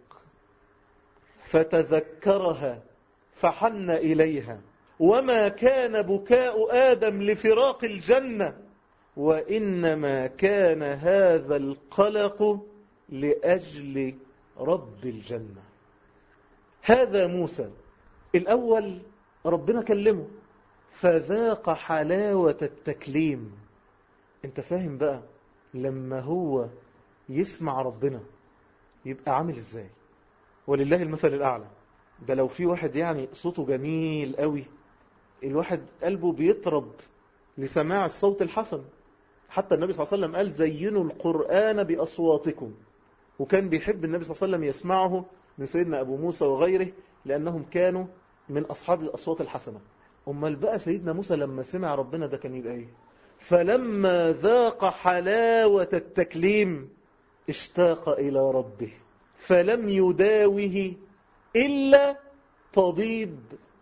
فتذكرها فحن إليها وما كان بكاء آدم لفراق الجنة وإنما كان هذا القلق لأجل رب الجنة هذا موسى الأول ربنا كلمه فذاق حلاوة التكليم انت فاهم بقى لما هو يسمع ربنا يبقى عامل ازاي ولله المثل الأعلى ده لو في واحد يعني صوته جميل قوي الواحد قلبه بيطرب لسماع الصوت الحسن حتى النبي صلى الله عليه وسلم قال زينوا القرآن بأصواتكم وكان بيحب النبي صلى الله عليه وسلم يسمعه من سيدنا أبو موسى وغيره لأنهم كانوا من أصحاب الأصوات الحسنة أمال بقى سيدنا موسى لما سمع ربنا ده كان يبقى إيه فلما ذاق حلاوة التكليم اشتاق إلى ربه فلم يداوه إلا طبيب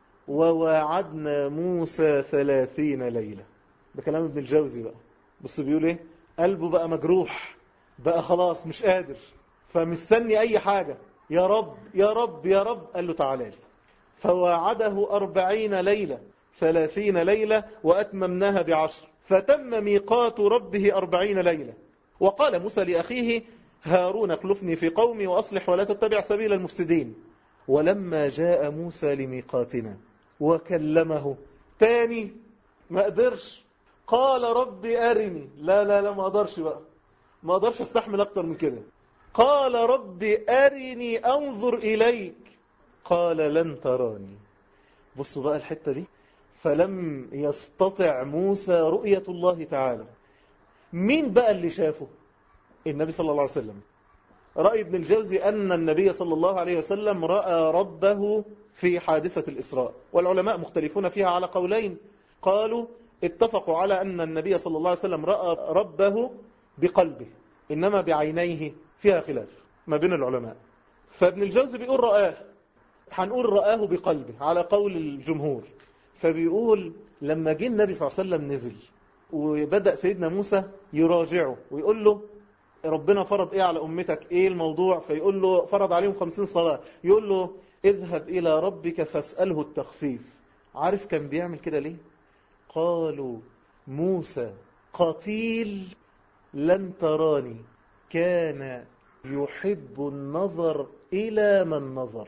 وواعدنا موسى ثلاثين ليلة ده كلام ابن الجوزي بقى بس بيقول ايه قلبه بقى مجروح بقى خلاص مش قادر فمستني اي حاجة يا رب يا رب يا رب قال له تعالى لي فواعده أربعين ليلة ثلاثين ليلة وأتممناها بعشر فتم ميقات ربه أربعين ليلة وقال موسى لأخيه هارون اخلفني في قومي وأصلح ولا تتبع سبيل المفسدين ولما جاء موسى لميقاتنا وكلمه تاني ما قدرش قال ربي أرني لا لا لا ما أقدرش بقى ما أقدرش استحمل أكتر من كده قال ربي أرني أنظر إليك قال لن تراني بصوا بقى الحتة دي فلم يستطع موسى رؤية الله تعالى مين بقى اللي شافه النبي صلى الله عليه وسلم رأي ابن الجوزي أن النبي صلى الله عليه وسلم رأى ربه في حادثة الإسراء والعلماء مختلفون فيها على قولين قالوا اتفقوا على أن النبي صلى الله عليه وسلم رأى ربه بقلبه إنما بعينيه فيها خلاف ما بين العلماء فابن الجوزي بيقول رآه هنقول رآه بقلبه على قول الجمهور فبيقول لما جه النبي صلى الله عليه وسلم نزل وبدأ سيدنا موسى يراجعه ويقول له ربنا فرض ايه على امتك ايه الموضوع فيقول له فرض عليهم خمسين صلاة يقول له اذهب الى ربك فاسأله التخفيف عارف كان بيعمل كده ليه قالوا موسى قتيل لن تراني كان يحب النظر إلى من نظر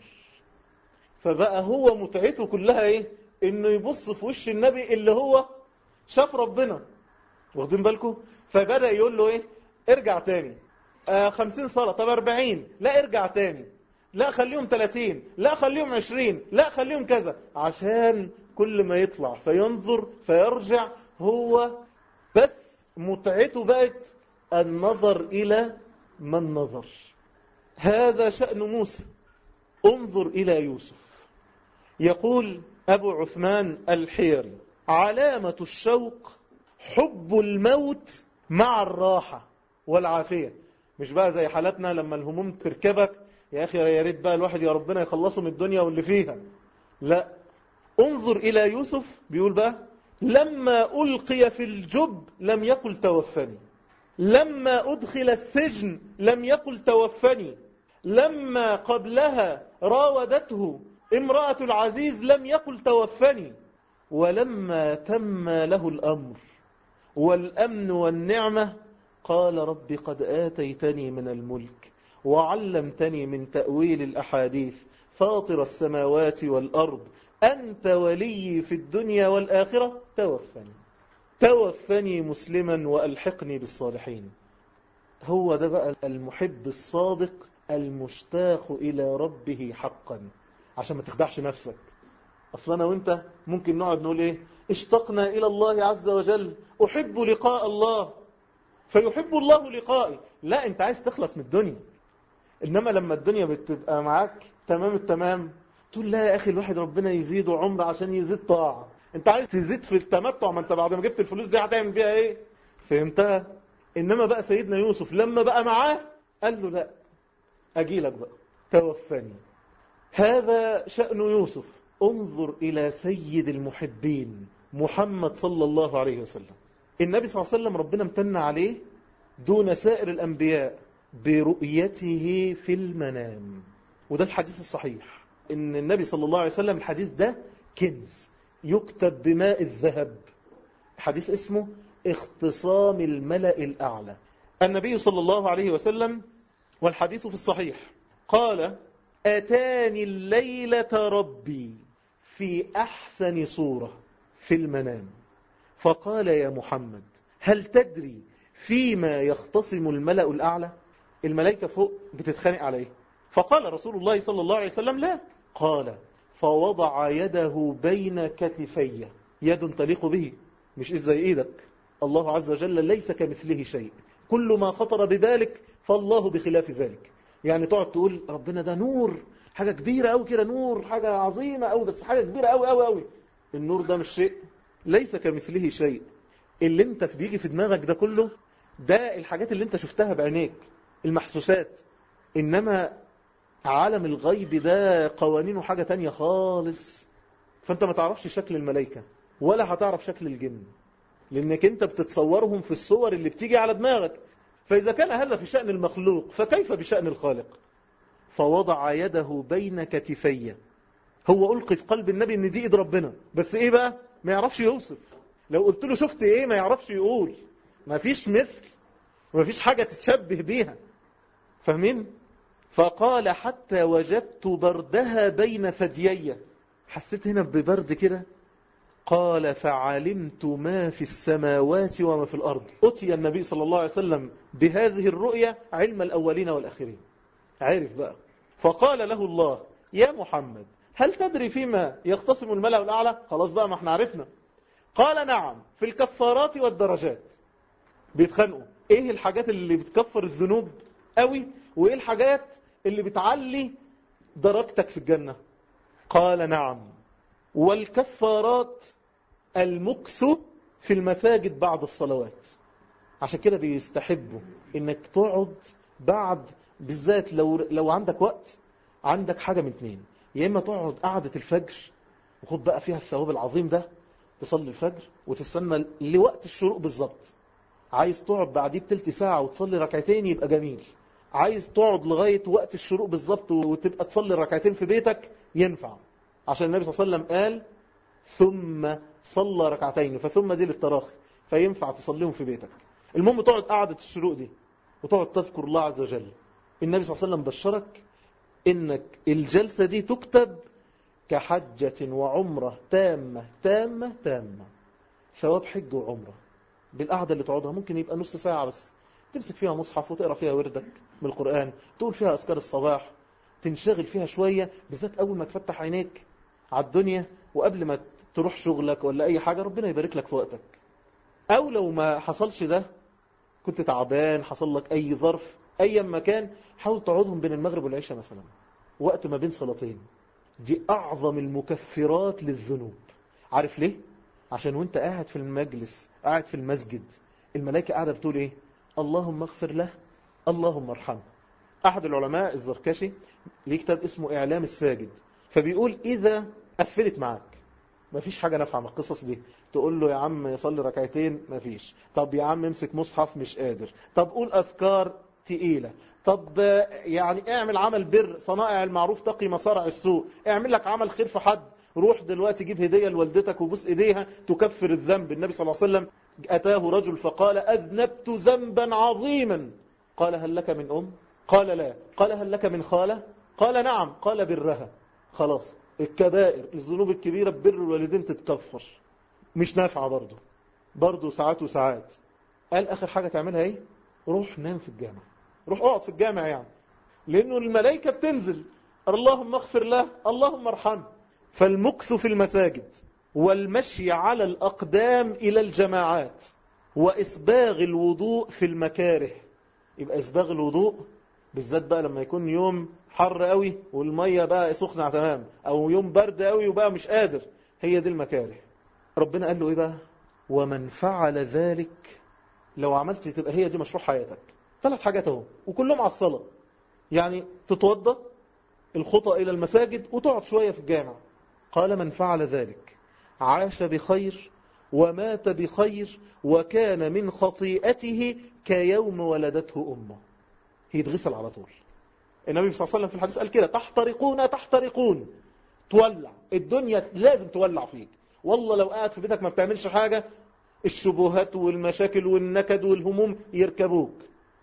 فبقى هو متعته كلها ايه انه يبص في وش النبي اللي هو شاف ربنا واخدين بالكم فبدأ يقول له ايه ارجع تاني آه خمسين صلاة طب اربعين لا ارجع تاني لا خليهم تلاتين لا خليهم عشرين لا خليهم كذا عشان كل ما يطلع فينظر فيرجع هو بس متعته بقت النظر إلى من نظر هذا شأن موسى انظر إلى يوسف يقول أبو عثمان الحيري علامة الشوق حب الموت مع الراحة والعافية مش بقى زي حالتنا لما الهموم تركبك يا أخي يا ريت بقى الواحد يا ربنا يخلصه من الدنيا واللي فيها لا انظر إلى يوسف بيقول بقى لما ألقي في الجب لم يقل توفني لما أدخل السجن لم يقل توفني لما قبلها راودته امرأة العزيز لم يقل توفني ولما تم له الأمر والأمن والنعمة قال رب قد آتيتني من الملك وعلمتني من تأويل الأحاديث فاطر السماوات والأرض أنت ولي في الدنيا والآخرة توفني توفني مسلما وألحقني بالصالحين هو ده بقى المحب الصادق المشتاق إلى ربه حقا عشان ما تخدعش نفسك أصلا أنا وإنت ممكن نقعد نقول إيه اشتقنا إلى الله عز وجل أحب لقاء الله فيحب الله لقائي لا أنت عايز تخلص من الدنيا إنما لما الدنيا بتبقى معاك تمام التمام تقول لا يا أخي الواحد ربنا يزيده عمر عشان يزيد طاعة أنت عايز تزيد في التمتع ما أنت بعد ما جبت الفلوس دي هتعمل بيها إيه فهمتها إنما بقى سيدنا يوسف لما بقى معاه قال له لا أجيلك بقى توفني هذا شأن يوسف انظر إلى سيد المحبين محمد صلى الله عليه وسلم النبي صلى الله عليه وسلم ربنا امتن عليه دون سائر الأنبياء برؤيته في المنام وده الحديث الصحيح ان النبي صلى الله عليه وسلم الحديث ده كنز يكتب بماء الذهب حديث اسمه اختصام الملأ الأعلى النبي صلى الله عليه وسلم والحديث في الصحيح قال أتاني الليلة ربي في أحسن صورة في المنام فقال يا محمد هل تدري فيما يختصم الملأ الأعلى الملائكة فوق بتتخانق عليه فقال رسول الله صلى الله عليه وسلم لا قال فوضع يده بين كتفي يد تليق به مش إذ زي إيدك الله عز وجل ليس كمثله شيء كل ما خطر ببالك فالله بخلاف ذلك يعني تقعد تقول ربنا ده نور حاجة كبيرة أوي كده نور حاجة عظيمة أوي بس حاجة كبيرة أوي أوي أوي النور ده مش شيء ليس كمثله شيء اللي انت في بيجي في دماغك ده كله ده الحاجات اللي انت شفتها بعينيك المحسوسات إنما عالم الغيب ده قوانينه حاجة تانية خالص فانت ما تعرفش شكل الملائكة ولا هتعرف شكل الجن لانك انت بتتصورهم في الصور اللي بتيجي على دماغك فإذا كان هذا في شأن المخلوق فكيف بشأن الخالق فوضع يده بين كتفي هو ألقي في قلب النبي ان دي ايد ربنا بس ايه بقى ما يعرفش يوصف لو قلت له شفت ايه ما يعرفش يقول ما فيش مثل ما فيش حاجة تتشبه بيها فاهمين فقال حتى وجدت بردها بين ثديي حسيت هنا ببرد كده قال فعلمت ما في السماوات وما في الأرض أتي النبي صلى الله عليه وسلم بهذه الرؤية علم الأولين والآخرين عرف بقى فقال له الله يا محمد هل تدري فيما يختصم الملأ الأعلى خلاص بقى ما احنا عرفنا قال نعم في الكفارات والدرجات بيتخانقوا ايه الحاجات اللي بتكفر الذنوب قوي وايه الحاجات اللي بتعلي درجتك في الجنة قال نعم والكفارات المكث في المساجد بعد الصلوات عشان كده بيستحبوا انك تقعد بعد بالذات لو لو عندك وقت عندك حاجة من اتنين يا اما تقعد قعدة الفجر وخد بقى فيها الثواب العظيم ده تصلي الفجر وتستنى لوقت الشروق بالظبط عايز تقعد بعديه بتلت ساعة وتصلي ركعتين يبقى جميل عايز تقعد لغاية وقت الشروق بالظبط وتبقى تصلي ركعتين في بيتك ينفع عشان النبي صلى الله عليه وسلم قال ثم صلى ركعتين فثم دي للتراخي فينفع تصليهم في بيتك المهم تقعد قعدة الشروق دي وتقعد تذكر الله عز وجل النبي صلى الله عليه وسلم بشرك انك الجلسة دي تكتب كحجة وعمرة تامة تامة تامة ثواب حج وعمرة بالقعدة اللي تقعدها ممكن يبقى نص ساعة بس تمسك فيها مصحف وتقرأ فيها وردك من القرآن تقول فيها أذكار الصباح تنشغل فيها شوية بالذات أول ما تفتح عينيك على الدنيا وقبل ما تروح شغلك ولا أي حاجة ربنا يبارك لك في وقتك أو لو ما حصلش ده كنت تعبان حصل لك أي ظرف أي مكان حاول تقعدهم بين المغرب والعشاء مثلا وقت ما بين صلاتين دي أعظم المكفرات للذنوب عارف ليه؟ عشان وانت قاعد في المجلس قاعد في المسجد الملائكة قاعدة بتقول ايه اللهم اغفر له اللهم ارحمه أحد العلماء الزركشي ليه كتاب اسمه إعلام الساجد فبيقول إذا قفلت معاك مفيش حاجة نافعة من القصص دي تقول له يا عم يصلي ركعتين مفيش طب يا عم امسك مصحف مش قادر طب قول أذكار تقيلة طب يعني اعمل عمل بر صنائع المعروف تقي مصارع السوء اعمل لك عمل خير في حد روح دلوقتي جيب هدية لوالدتك وبوس ايديها تكفر الذنب النبي صلى الله عليه وسلم أتاه رجل فقال أذنبت ذنبا عظيما قال هل لك من أم قال لا قال هل لك من خالة قال نعم قال برها خلاص الكبائر الذنوب الكبيرة بر الوالدين تتكفر مش نافعة برضه برضه ساعات وساعات قال آخر حاجة تعملها ايه روح نام في الجامع روح اقعد في الجامع يعني لأنه الملائكة بتنزل اللهم اغفر له اللهم ارحمه فالمكث في المساجد والمشي على الأقدام إلى الجماعات وإسباغ الوضوء في المكاره يبقى إسباغ الوضوء بالذات بقى لما يكون يوم حر قوي والمية بقى سخنة تمام أو يوم برد قوي وبقى مش قادر هي دي المكاره ربنا قال له إيه بقى ومن فعل ذلك لو عملت تبقى هي دي مشروع حياتك ثلاث حاجات اهو وكلهم على الصلاة يعني تتوضى الخطى إلى المساجد وتقعد شوية في الجامع قال من فعل ذلك عاش بخير ومات بخير وكان من خطيئته كيوم ولدته أمه يتغسل على طول النبي صلى الله عليه وسلم في الحديث قال كده تحترقون تحترقون تولع الدنيا لازم تولع فيك والله لو قاعد في بيتك ما بتعملش حاجة الشبهات والمشاكل والنكد والهموم يركبوك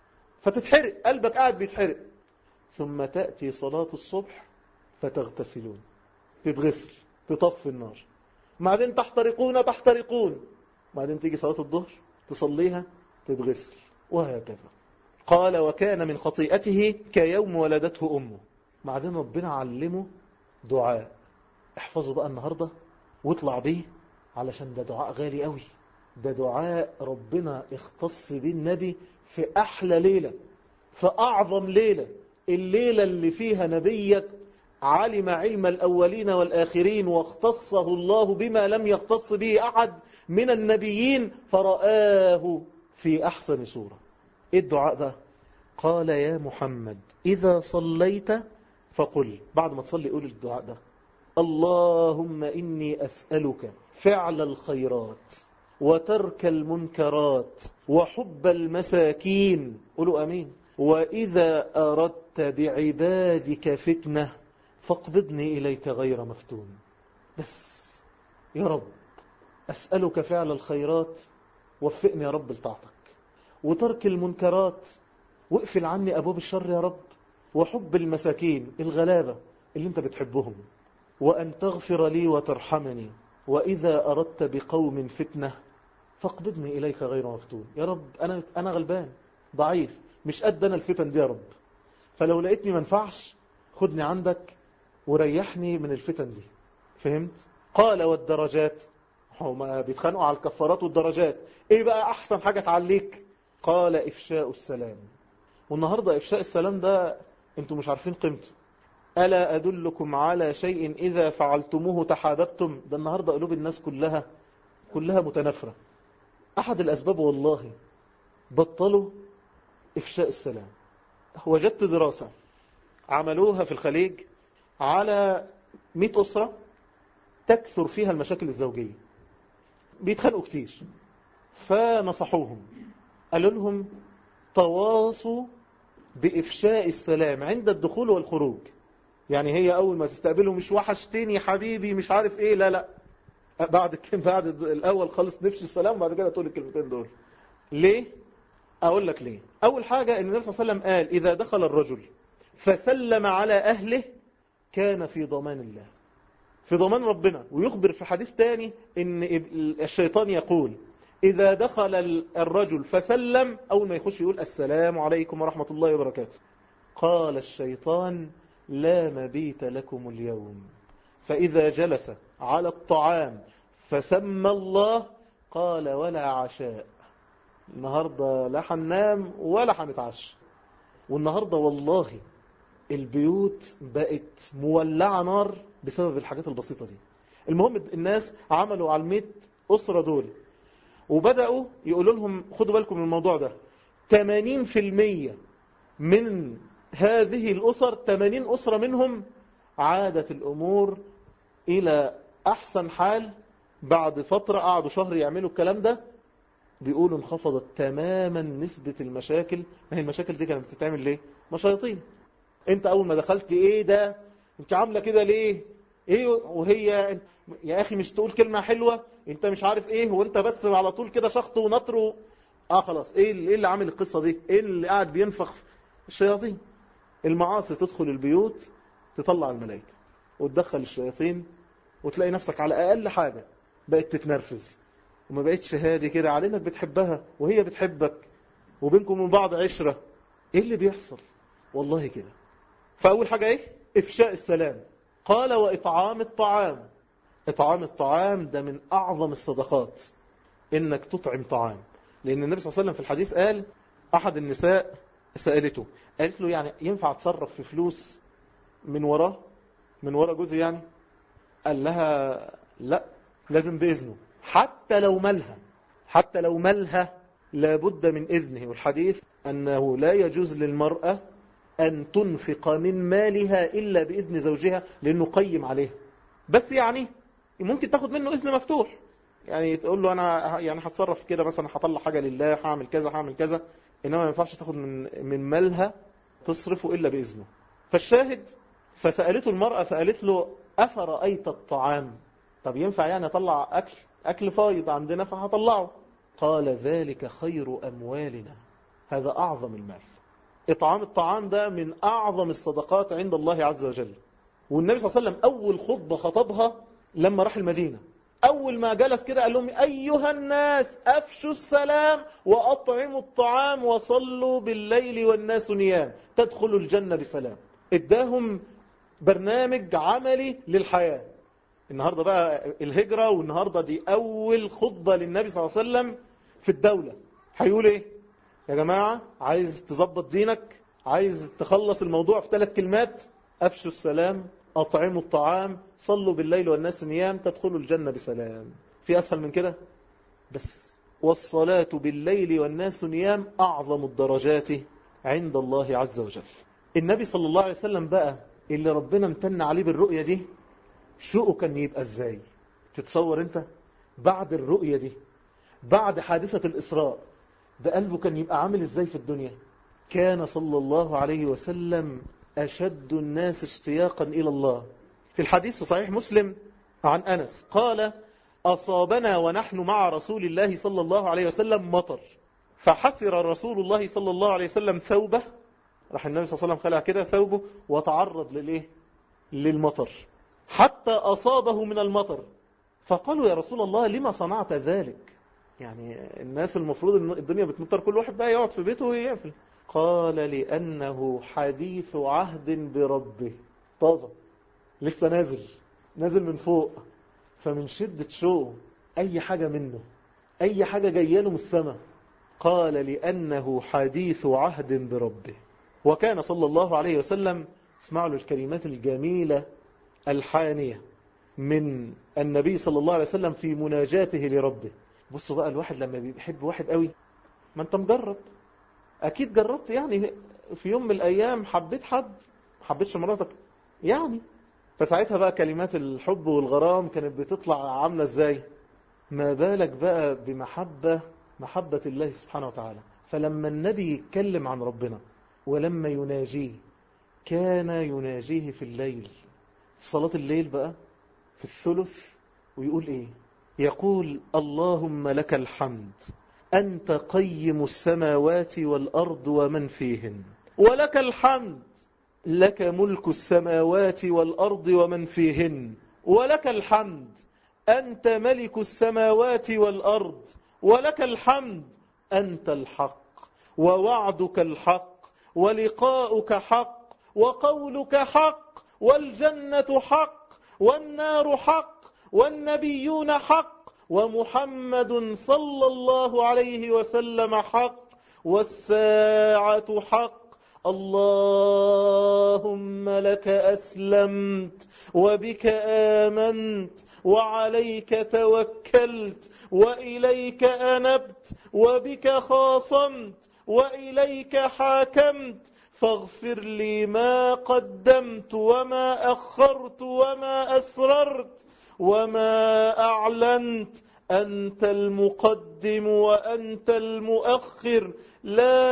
فتتحرق قلبك قاعد بيتحرق ثم تأتي صلاة الصبح فتغتسلون تتغسل تطفي النار بعدين تحترقون تحترقون بعدين تيجي صلاة الظهر تصليها تتغسل وهكذا قال وكان من خطيئته كيوم ولدته أمه بعدين ربنا علمه دعاء احفظه بقى النهاردة واطلع بيه علشان ده دعاء غالي قوي ده دعاء ربنا اختص بيه النبي في أحلى ليلة في أعظم ليلة الليلة اللي فيها نبيك علم علم الأولين والآخرين واختصه الله بما لم يختص به أحد من النبيين فرآه في أحسن صورة إيه الدعاء بقى قال يا محمد إذا صليت فقل بعد ما تصلي قول الدعاء ده اللهم إني أسألك فعل الخيرات وترك المنكرات وحب المساكين قولوا أمين وإذا أردت بعبادك فتنة فاقبضني إليك غير مفتون بس يا رب أسألك فعل الخيرات وفقني يا رب لطاعتك وترك المنكرات واقفل عني أبواب الشر يا رب وحب المساكين الغلابة اللي انت بتحبهم وأن تغفر لي وترحمني وإذا أردت بقوم فتنة فاقبضني إليك غير مفتون يا رب أنا, أنا غلبان ضعيف مش قد أنا الفتن دي يا رب فلو لقيتني منفعش خدني عندك وريحني من الفتن دي فهمت قال والدرجات هما بيتخانقوا على الكفارات والدرجات ايه بقى احسن حاجة تعليك قال افشاء السلام والنهاردة افشاء السلام ده انتوا مش عارفين قيمته ألا أدلكم على شيء إذا فعلتموه تحاببتم ده النهاردة قلوب الناس كلها كلها متنافرة أحد الأسباب والله بطلوا إفشاء السلام وجدت دراسة عملوها في الخليج على 100 أسرة تكثر فيها المشاكل الزوجية بيتخانقوا كتير فنصحوهم قالوا لهم تواصوا بإفشاء السلام عند الدخول والخروج يعني هي أول ما تستقبله مش وحشتني حبيبي مش عارف إيه لا لا بعد بعد الأول خالص نفش السلام وبعد كده تقول الكلمتين دول ليه؟ أقول لك ليه أول حاجة أن النبي صلى الله عليه وسلم قال إذا دخل الرجل فسلم على أهله كان في ضمان الله في ضمان ربنا ويخبر في حديث تاني ان الشيطان يقول إذا دخل الرجل فسلم أول ما يخش يقول السلام عليكم ورحمة الله وبركاته قال الشيطان لا مبيت لكم اليوم فإذا جلس على الطعام فسمى الله قال ولا عشاء النهاردة لا حنام ولا حنتعشى والنهاردة والله البيوت بقت مولعة نار بسبب الحاجات البسيطة دي المهم الناس عملوا على الميت أسرة دول وبدأوا يقولوا لهم خدوا بالكم من الموضوع ده 80% من هذه الأسر 80 أسرة منهم عادت الأمور إلى أحسن حال بعد فترة قعدوا شهر يعملوا الكلام ده بيقولوا انخفضت تماما نسبة المشاكل ما هي المشاكل دي كانت بتتعمل ليه ما شياطين انت اول ما دخلت ايه ده انت عاملة كده ليه ايه وهي يا اخي مش تقول كلمة حلوة انت مش عارف ايه وانت بس على طول كده شخط ونطر و... اه خلاص ايه اللي, إيه اللي عامل القصة دي ايه اللي قاعد بينفخ الشياطين المعاصي تدخل البيوت تطلع الملائكة وتدخل الشياطين وتلاقي نفسك على اقل حاجة بقت تتنرفز وما بقتش هادي كده على انك بتحبها وهي بتحبك وبينكم من بعض عشرة ايه اللي بيحصل والله كده فاول حاجة ايه افشاء السلام قال واطعام الطعام اطعام الطعام ده من اعظم الصدقات انك تطعم طعام لان النبي صلى الله عليه وسلم في الحديث قال احد النساء سألته قالت له يعني ينفع اتصرف في فلوس من وراه من ورا جوزي يعني قال لها لا لازم بإذنه حتى لو ملها حتى لو ملها لابد من إذنه والحديث أنه لا يجوز للمرأة أن تنفق من مالها إلا بإذن زوجها لأنه قيم عليها بس يعني ممكن تاخد منه إذن مفتوح يعني تقول له أنا يعني هتصرف كده مثلا هطلع حاجة لله هعمل كذا هعمل كذا إنما ما ينفعش تاخد من من مالها تصرفه إلا بإذنه فالشاهد فسألته المرأة فقالت له أفرأيت الطعام طب ينفع يعني أطلع أكل أكل فايض عندنا فهطلعه قال ذلك خير أموالنا هذا أعظم المال إطعام الطعام ده من أعظم الصدقات عند الله عز وجل والنبي صلى الله عليه وسلم أول خطبة خطبها لما راح المدينة أول ما جلس كده قال لهم أيها الناس أفشوا السلام وأطعموا الطعام وصلوا بالليل والناس نيام تدخلوا الجنة بسلام اداهم برنامج عملي للحياة النهاردة بقى الهجرة والنهاردة دي أول خطبة للنبي صلى الله عليه وسلم في الدولة هيقول إيه يا جماعة عايز تظبط دينك عايز تخلص الموضوع في ثلاث كلمات أفشوا السلام أطعموا الطعام صلوا بالليل والناس نيام تدخلوا الجنة بسلام في أسهل من كده بس والصلاة بالليل والناس نيام أعظم الدرجات عند الله عز وجل النبي صلى الله عليه وسلم بقى اللي ربنا امتن عليه بالرؤية دي شوقه كان يبقى ازاي تتصور انت بعد الرؤية دي بعد حادثة الإسراء ده قلبه كان يبقى عامل ازاي في الدنيا كان صلى الله عليه وسلم أشد الناس اشتياقا إلى الله في الحديث في صحيح مسلم عن أنس قال أصابنا ونحن مع رسول الله صلى الله عليه وسلم مطر فحسر رسول الله صلى الله عليه وسلم ثوبه راح النبي صلى الله عليه وسلم خلع كده ثوبه وتعرض للإيه للمطر حتى أصابه من المطر فقالوا يا رسول الله لما صنعت ذلك يعني الناس المفروض ان الدنيا بتمطر كل واحد بقى يقعد في بيته ويقفل قال لأنه حديث عهد بربه طازة لسه نازل نازل من فوق فمن شدة شوق أي حاجة منه أي حاجة جايه له من السماء قال لأنه حديث عهد بربه وكان صلى الله عليه وسلم اسمعوا له الكلمات الجميلة الحانية من النبي صلى الله عليه وسلم في مناجاته لربه بصوا بقى الواحد لما بيحب واحد قوي ما انت مجرب اكيد جربت يعني في يوم من الايام حبيت حد حبيتش مراتك يعني فساعتها بقى كلمات الحب والغرام كانت بتطلع عاملة ازاي ما بالك بقى بمحبة محبة الله سبحانه وتعالى فلما النبي يتكلم عن ربنا ولما يناجيه كان يناجيه في الليل في صلاة الليل بقى في الثلث ويقول ايه يقول اللهم لك الحمد أنت قيم السماوات والأرض ومن فيهن ولك الحمد لك ملك السماوات والأرض ومن فيهن ولك الحمد أنت ملك السماوات والأرض ولك الحمد أنت الحق ووعدك الحق ولقاؤك حق وقولك حق والجنة حق والنار حق والنبيون حق ومحمد صلى الله عليه وسلم حق والساعة حق اللهم لك أسلمت وبك آمنت وعليك توكلت وإليك أنبت وبك خاصمت وإليك حاكمت فاغفر لي ما قدمت وما أخرت وما أسررت وما أعلنت أنت المقدم وأنت المؤخر لا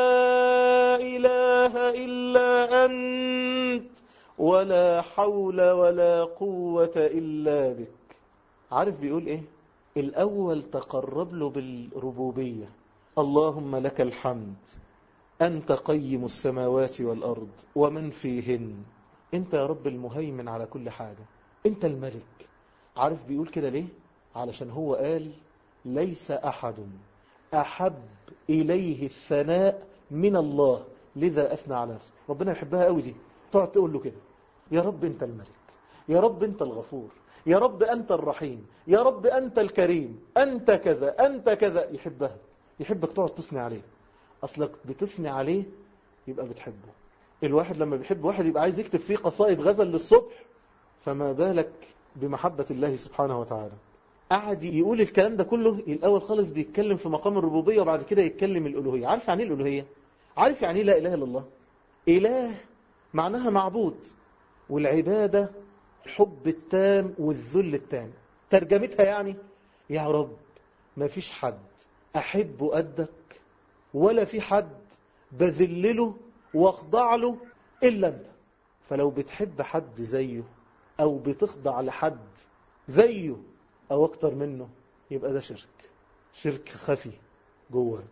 إله إلا أنت ولا حول ولا قوة إلا بك عارف بيقول إيه الأول تقرب له بالربوبية اللهم لك الحمد أنت قيم السماوات والأرض ومن فيهن أنت يا رب المهيمن على كل حاجة أنت الملك عارف بيقول كده ليه علشان هو قال ليس أحد أحب إليه الثناء من الله لذا أثنى على نفسه ربنا يحبها قوي دي تقعد تقول له كده يا رب أنت الملك يا رب أنت الغفور يا رب أنت الرحيم يا رب أنت الكريم أنت كذا أنت كذا يحبها يحبك تقعد تثني عليه أصلك بتثني عليه يبقى بتحبه الواحد لما بيحب واحد يبقى عايز يكتب فيه قصائد غزل للصبح فما بالك بمحبة الله سبحانه وتعالى قعد يقول الكلام ده كله الأول خالص بيتكلم في مقام الربوبية وبعد كده يتكلم الألوهية عارف يعني ايه الألوهية عارف يعني ايه لا إله إلا الله إله معناها معبود والعبادة الحب التام والذل التام ترجمتها يعني يا رب ما فيش حد أحب قدك ولا في حد بذلله واخضع له إلا أنت فلو بتحب حد زيه أو بتخضع لحد زيه أو أكتر منه يبقى ده شرك شرك خفي جواك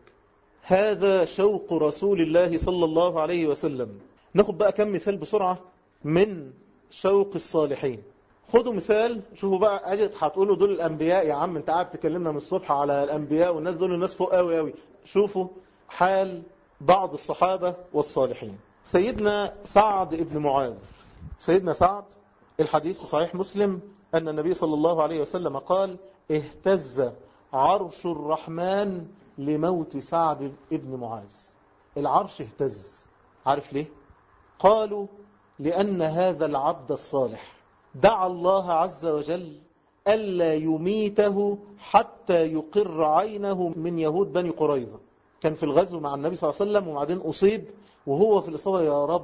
هذا شوق رسول الله صلى الله عليه وسلم ناخد بقى كم مثال بسرعة من شوق الصالحين خدوا مثال شوفوا بقى اجت هتقولوا دول الانبياء يا عم انت قاعد تكلمنا من الصبح على الانبياء والناس دول الناس فوق قوي قوي شوفوا حال بعض الصحابة والصالحين سيدنا سعد بن معاذ سيدنا سعد الحديث في صحيح مسلم أن النبي صلى الله عليه وسلم قال اهتز عرش الرحمن لموت سعد بن معاذ العرش اهتز عارف ليه قالوا لأن هذا العبد الصالح دعا الله عز وجل ألا يميته حتى يقر عينه من يهود بني قريظة كان في الغزو مع النبي صلى الله عليه وسلم وبعدين أصيب وهو في الإصابة يا رب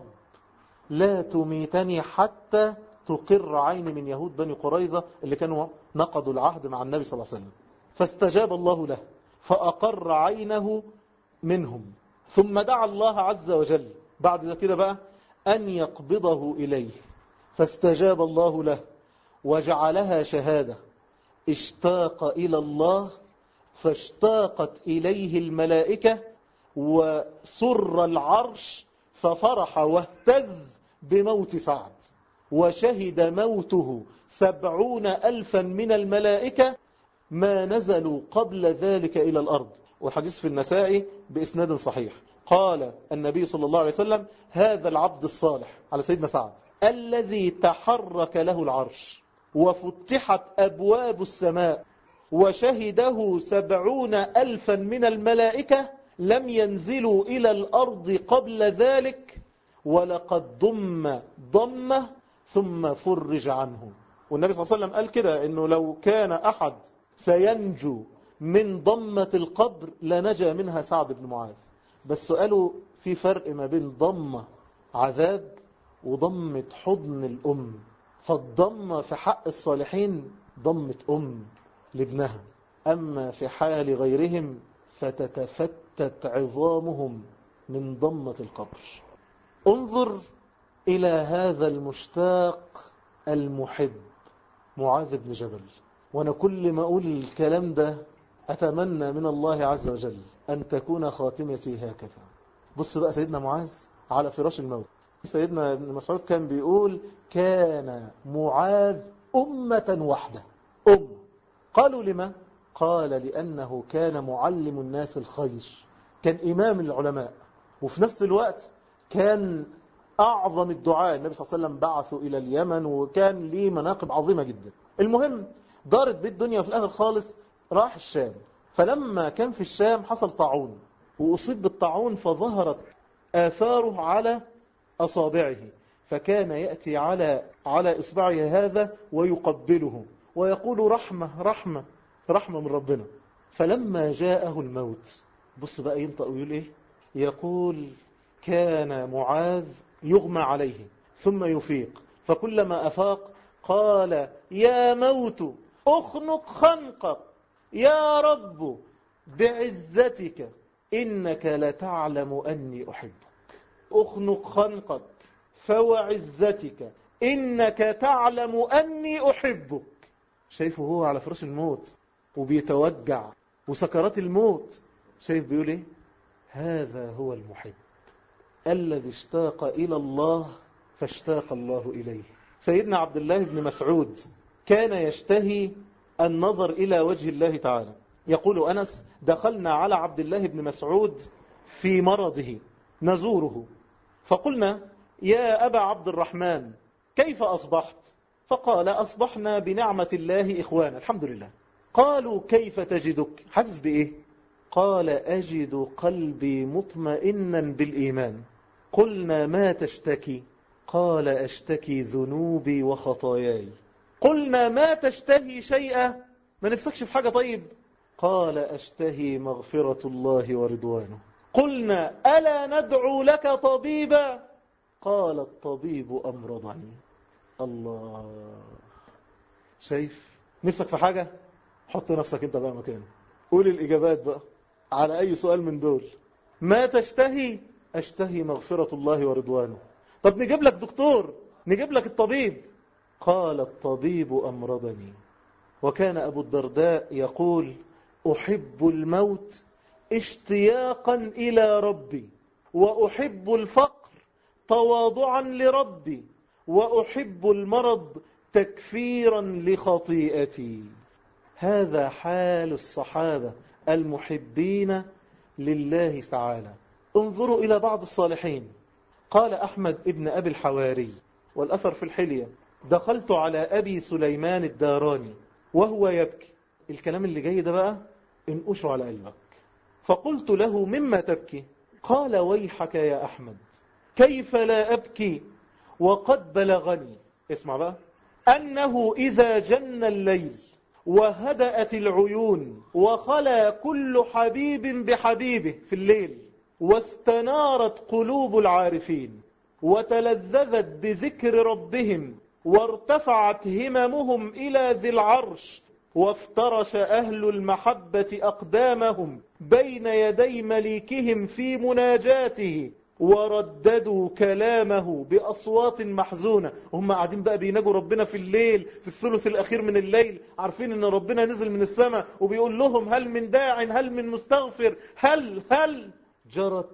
لا تميتني حتى تقر عيني من يهود بني قريظة اللي كانوا نقضوا العهد مع النبي صلى الله عليه وسلم فاستجاب الله له فأقر عينه منهم ثم دعا الله عز وجل بعد كده بقى أن يقبضه إليه فاستجاب الله له وجعلها شهادة اشتاق إلى الله فاشتاقت إليه الملائكة وسر العرش ففرح واهتز بموت سعد وشهد موته سبعون ألفا من الملائكة ما نزلوا قبل ذلك إلى الأرض والحديث في النساء بإسناد صحيح قال النبي صلى الله عليه وسلم هذا العبد الصالح على سيدنا سعد الذي تحرك له العرش وفتحت أبواب السماء وشهده سبعون ألفا من الملائكة لم ينزلوا إلى الأرض قبل ذلك ولقد ضم ضمه ثم فرج عنه والنبي صلى الله عليه وسلم قال كده انه لو كان احد سينجو من ضمة القبر لنجا منها سعد بن معاذ بس قالوا في فرق ما بين ضمة عذاب وضمة حضن الأم فالضمة في حق الصالحين ضمة أم لابنها أما في حال غيرهم فتتفتت عظامهم من ضمة القبر انظر إلى هذا المشتاق المحب معاذ بن جبل وأنا كل ما أقول الكلام ده أتمنى من الله عز وجل أن تكون خاتمتي هكذا بص بقى سيدنا معاذ على فراش الموت سيدنا ابن مسعود كان بيقول كان معاذ أمة واحدة أم قالوا لما قال لأنه كان معلم الناس الخير كان إمام العلماء وفي نفس الوقت كان أعظم الدعاء النبي صلى الله عليه وسلم بعثه إلى اليمن وكان ليه مناقب عظيمة جدا المهم دارت بيت الدنيا وفي الآخر خالص راح الشام فلما كان في الشام حصل طاعون وأصيب بالطاعون فظهرت آثاره على أصابعه فكان يأتي على على إصبعه هذا ويقبله ويقول رحمة رحمة رحمة من ربنا فلما جاءه الموت بص بقى ينطق ويقول إيه يقول كان معاذ يغمى عليه ثم يفيق فكلما أفاق قال يا موت أخنق خنقك يا رب بعزتك إنك لتعلم أني أحبك أخنق خنقك فوعزتك إنك تعلم أني أحبك شايفه هو على فراش الموت وبيتوجع وسكرات الموت شايف بيقول ايه هذا هو المحب الذي اشتاق إلى الله فاشتاق الله إليه سيدنا عبد الله بن مسعود كان يشتهي النظر إلى وجه الله تعالى يقول أنس دخلنا على عبد الله بن مسعود في مرضه نزوره فقلنا يا أبا عبد الرحمن كيف أصبحت فقال أصبحنا بنعمة الله إخوانا الحمد لله قالوا كيف تجدك حاسس بإيه قال أجد قلبي مطمئنا بالإيمان قلنا ما تشتكي قال أشتكي ذنوبي وخطاياي قلنا ما تشتهي شيئا ما نفسكش في حاجة طيب قال أشتهي مغفرة الله ورضوانه قلنا ألا ندعو لك طبيبا قال الطبيب أمرضني الله شايف نفسك في حاجة حط نفسك انت بقى مكانه قول الإجابات بقى على أي سؤال من دول ما تشتهي أشتهي مغفرة الله ورضوانه طب نجيب لك دكتور نجيب لك الطبيب قال الطبيب أمرضني وكان أبو الدرداء يقول أحب الموت اشتياقا إلى ربي وأحب الفقر تواضعا لربي وأحب المرض تكفيرا لخطيئتي هذا حال الصحابة المحبين لله تعالى انظروا إلى بعض الصالحين قال أحمد ابن أبي الحواري والأثر في الحلية دخلت على أبي سليمان الداراني وهو يبكي الكلام اللي جاي ده بقى انقشه على قلبك فقلت له مما تبكي قال ويحك يا أحمد كيف لا أبكي وقد بلغني اسمع بقى أنه إذا جن الليل وهدأت العيون وخلى كل حبيب بحبيبه في الليل واستنارت قلوب العارفين وتلذذت بذكر ربهم وارتفعت هممهم إلى ذي العرش وافترش أهل المحبة أقدامهم بين يدي مليكهم في مناجاته ورددوا كلامه بأصوات محزونة هم قاعدين بقى بيناجوا ربنا في الليل في الثلث الأخير من الليل عارفين ان ربنا نزل من السماء وبيقول لهم هل من داع هل من مستغفر هل هل جرت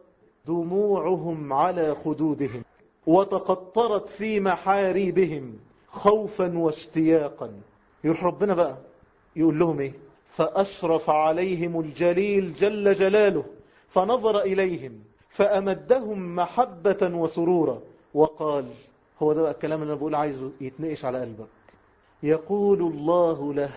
دموعهم على خدودهم وتقطرت في محاريبهم خوفا واشتياقا يروح ربنا بقى يقول لهم ايه فأشرف عليهم الجليل جل جلاله فنظر إليهم فأمدهم محبة وسرورا وقال هو ده بقى الكلام اللي أنا بقول عايزه يتنقش على قلبك يقول الله له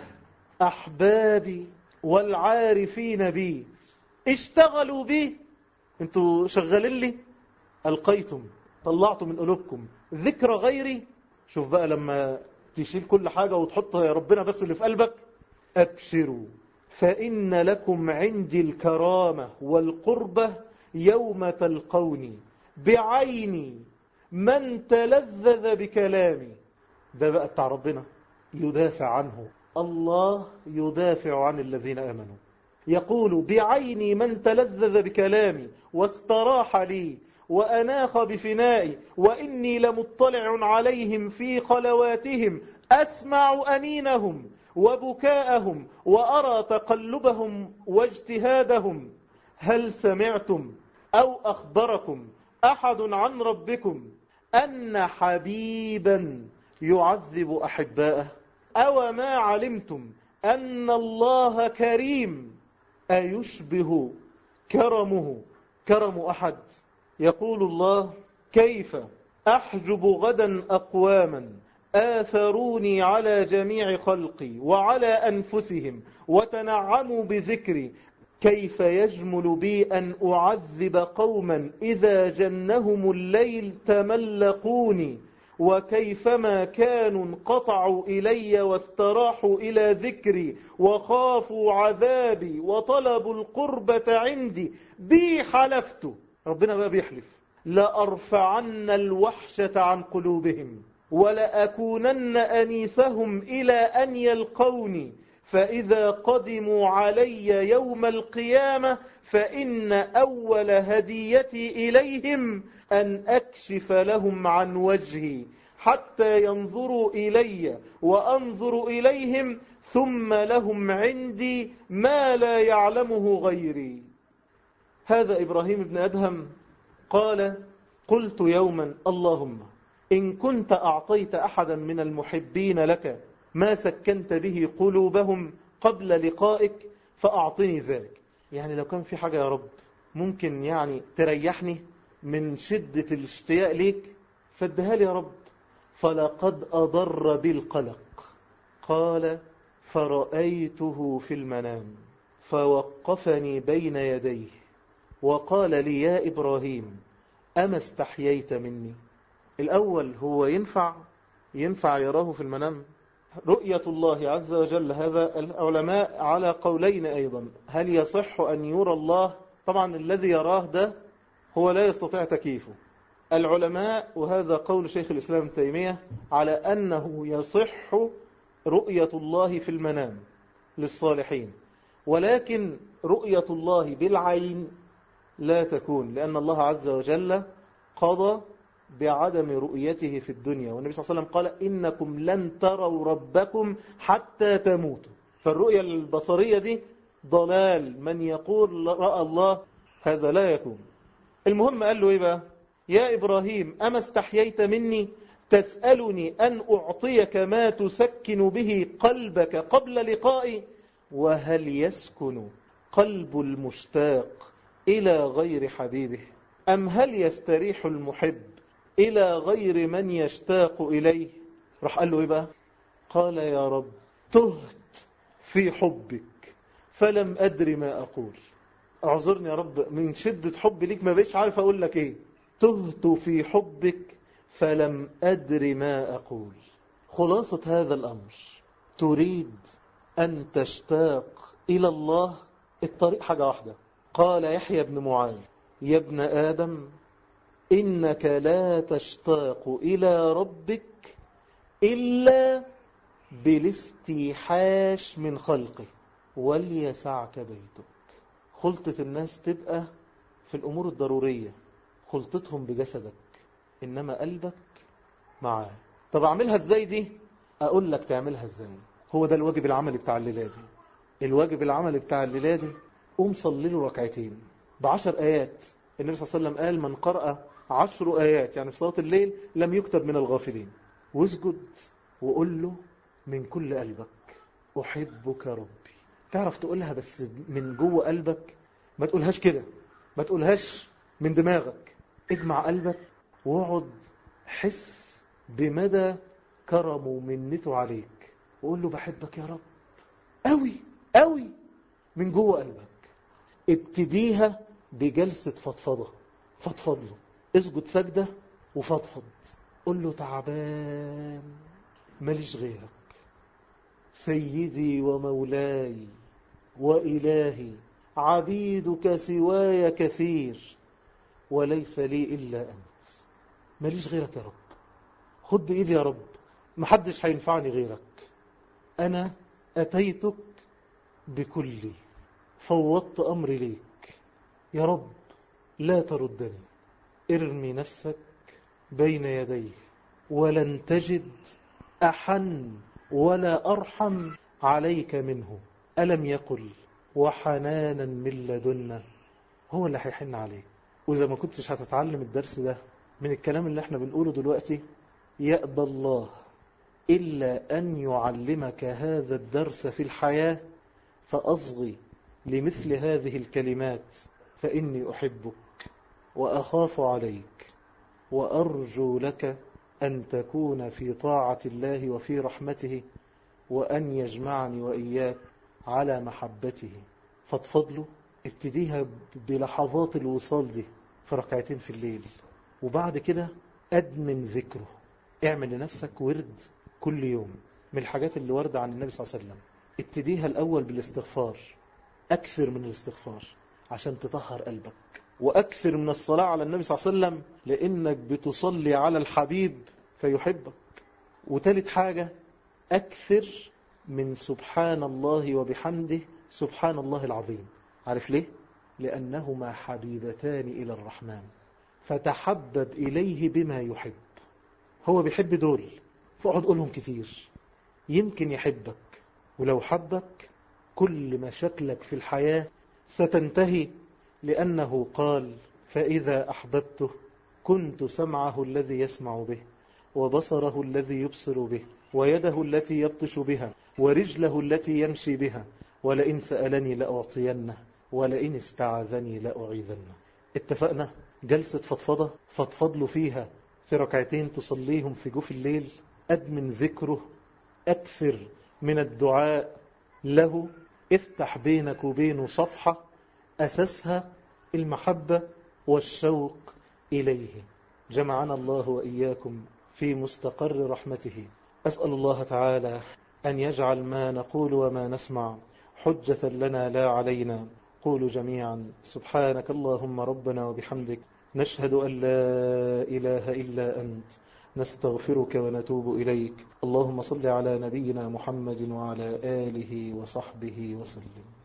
أحبابي والعارفين بي اشتغلوا بي انتوا شغالين لي ألقيتم طلعتوا من قلوبكم ذكر غيري شوف بقى لما تشيل كل حاجة وتحط يا ربنا بس اللي في قلبك أبشروا فإن لكم عندي الكرامة والقربة يوم تلقوني بعيني من تلذذ بكلامي ده بقى بتاع ربنا يدافع عنه الله يدافع عن الذين آمنوا يقول بعيني من تلذذ بكلامي واستراح لي وأناخ بفنائي وإني لمطلع عليهم في خلواتهم أسمع أنينهم وبكاءهم وأرى تقلبهم واجتهادهم هل سمعتم أو أخبركم أحد عن ربكم أن حبيبا يعذب أحباءه أو ما علمتم أن الله كريم أيشبه كرمه كرم أحد يقول الله كيف أحجب غدا أقواما آثروني على جميع خلقي وعلى أنفسهم وتنعموا بذكري كيف يجمل بي أن أعذب قوما إذا جنهم الليل تملقوني وكيفما كانوا انقطعوا إلي واستراحوا إلى ذكري وخافوا عذابي وطلبوا القربة عندي بي حلفت ربنا بقى بيحلف لأرفعن الوحشة عن قلوبهم ولأكونن أنيسهم إلى أن يلقوني فإذا قدموا علي يوم القيامة فإن أول هديتي إليهم أن أكشف لهم عن وجهي حتى ينظروا إلي وأنظر إليهم ثم لهم عندي ما لا يعلمه غيري هذا إبراهيم بن أدهم قال قلت يوما اللهم إن كنت أعطيت أحدا من المحبين لك ما سكنت به قلوبهم قبل لقائك فأعطني ذلك يعني لو كان في حاجة يا رب ممكن يعني تريحني من شدة الاشتياق ليك فادها لي يا رب فلقد أضر بالقلق قال فرأيته في المنام فوقفني بين يديه وقال لي يا إبراهيم أما استحييت مني الأول هو ينفع ينفع يراه في المنام رؤية الله عز وجل هذا العلماء على قولين أيضا هل يصح أن يرى الله طبعا الذي يراه ده هو لا يستطيع تكييفه العلماء وهذا قول شيخ الإسلام تيمية على أنه يصح رؤية الله في المنام للصالحين ولكن رؤية الله بالعين لا تكون لأن الله عز وجل قضى بعدم رؤيته في الدنيا والنبي صلى الله عليه وسلم قال إنكم لن تروا ربكم حتى تموتوا فالرؤية البصرية دي ضلال من يقول رأى الله هذا لا يكون المهم قال له إيه بقى يا إبراهيم أما استحييت مني تسألني أن أعطيك ما تسكن به قلبك قبل لقائي وهل يسكن قلب المشتاق إلى غير حبيبه أم هل يستريح المحب إلى غير من يشتاق إليه راح قال له إيه بقى قال يا رب تهت في حبك فلم أدري ما أقول اعذرني يا رب من شدة حبي ليك ما بيش عارف أقول لك إيه تهت في حبك فلم أدري ما أقول خلاصة هذا الأمر تريد أن تشتاق إلى الله الطريق حاجة واحدة قال يحيى بن معاذ يا ابن آدم إنك لا تشتاق إلى ربك إلا بالاستيحاش من خلقه وليسعك بيتك خلطة الناس تبقى في الأمور الضرورية خلطتهم بجسدك إنما قلبك معاه طب أعملها إزاي دي أقول لك تعملها إزاي هو ده الواجب العملي بتاع الليلة دي الواجب العملي بتاع الليلة دي قوم صلي له ركعتين بعشر آيات النبي صلى الله عليه وسلم قال من قرأ عشر آيات يعني في صلاة الليل لم يكتب من الغافلين واسجد وقول له من كل قلبك أحبك ربي تعرف تقولها بس من جوه قلبك ما تقولهاش كده ما تقولهاش من دماغك اجمع قلبك واقعد حس بمدى كرمه ومنته عليك وقول له بحبك يا رب قوي قوي من جوه قلبك ابتديها بجلسة فضفضة فضفض له اسجد سجدة وفضفض قل له تعبان ماليش غيرك سيدي ومولاي وإلهي عبيدك سواي كثير وليس لي إلا أنت ماليش غيرك يا رب خد بإيدي يا رب محدش هينفعني غيرك أنا أتيتك بكلي فوضت أمري ليك يا رب لا تردني ارمي نفسك بين يديه ولن تجد أحن ولا أرحم عليك منه ألم يقل وحنانا من لدنا هو اللي هيحن عليك وإذا ما كنتش هتتعلم الدرس ده من الكلام اللي احنا بنقوله دلوقتي يأبى الله إلا أن يعلمك هذا الدرس في الحياة فأصغي لمثل هذه الكلمات فإني أحبك وأخاف عليك وأرجو لك أن تكون في طاعة الله وفي رحمته وأن يجمعني وإياك على محبته فاتفضلوا ابتديها بلحظات الوصال دي في ركعتين في الليل وبعد كده أدمن ذكره اعمل لنفسك ورد كل يوم من الحاجات اللي وردة عن النبي صلى الله عليه وسلم ابتديها الأول بالاستغفار أكثر من الاستغفار عشان تطهر قلبك وأكثر من الصلاة على النبي صلى الله عليه وسلم لأنك بتصلي على الحبيب فيحبك وتالت حاجة أكثر من سبحان الله وبحمده سبحان الله العظيم عارف ليه؟ لأنهما حبيبتان إلى الرحمن فتحبب إليه بما يحب هو بيحب دول فاقعد قولهم كتير يمكن يحبك ولو حبك كل مشاكلك في الحياة ستنتهي لأنه قال فإذا أحببته كنت سمعه الذي يسمع به وبصره الذي يبصر به ويده التي يبطش بها ورجله التي يمشي بها ولئن سألني لأعطينه ولئن استعاذني لأعيذنه اتفقنا جلسة فضفضة فضفض له فيها في ركعتين تصليهم في جوف الليل أدمن ذكره أكثر من الدعاء له افتح بينك وبينه صفحة أساسها المحبة والشوق إليه جمعنا الله وإياكم في مستقر رحمته أسأل الله تعالى أن يجعل ما نقول وما نسمع حجة لنا لا علينا قولوا جميعا سبحانك اللهم ربنا وبحمدك نشهد أن لا إله إلا أنت نستغفرك ونتوب إليك اللهم صل على نبينا محمد وعلى آله وصحبه وسلم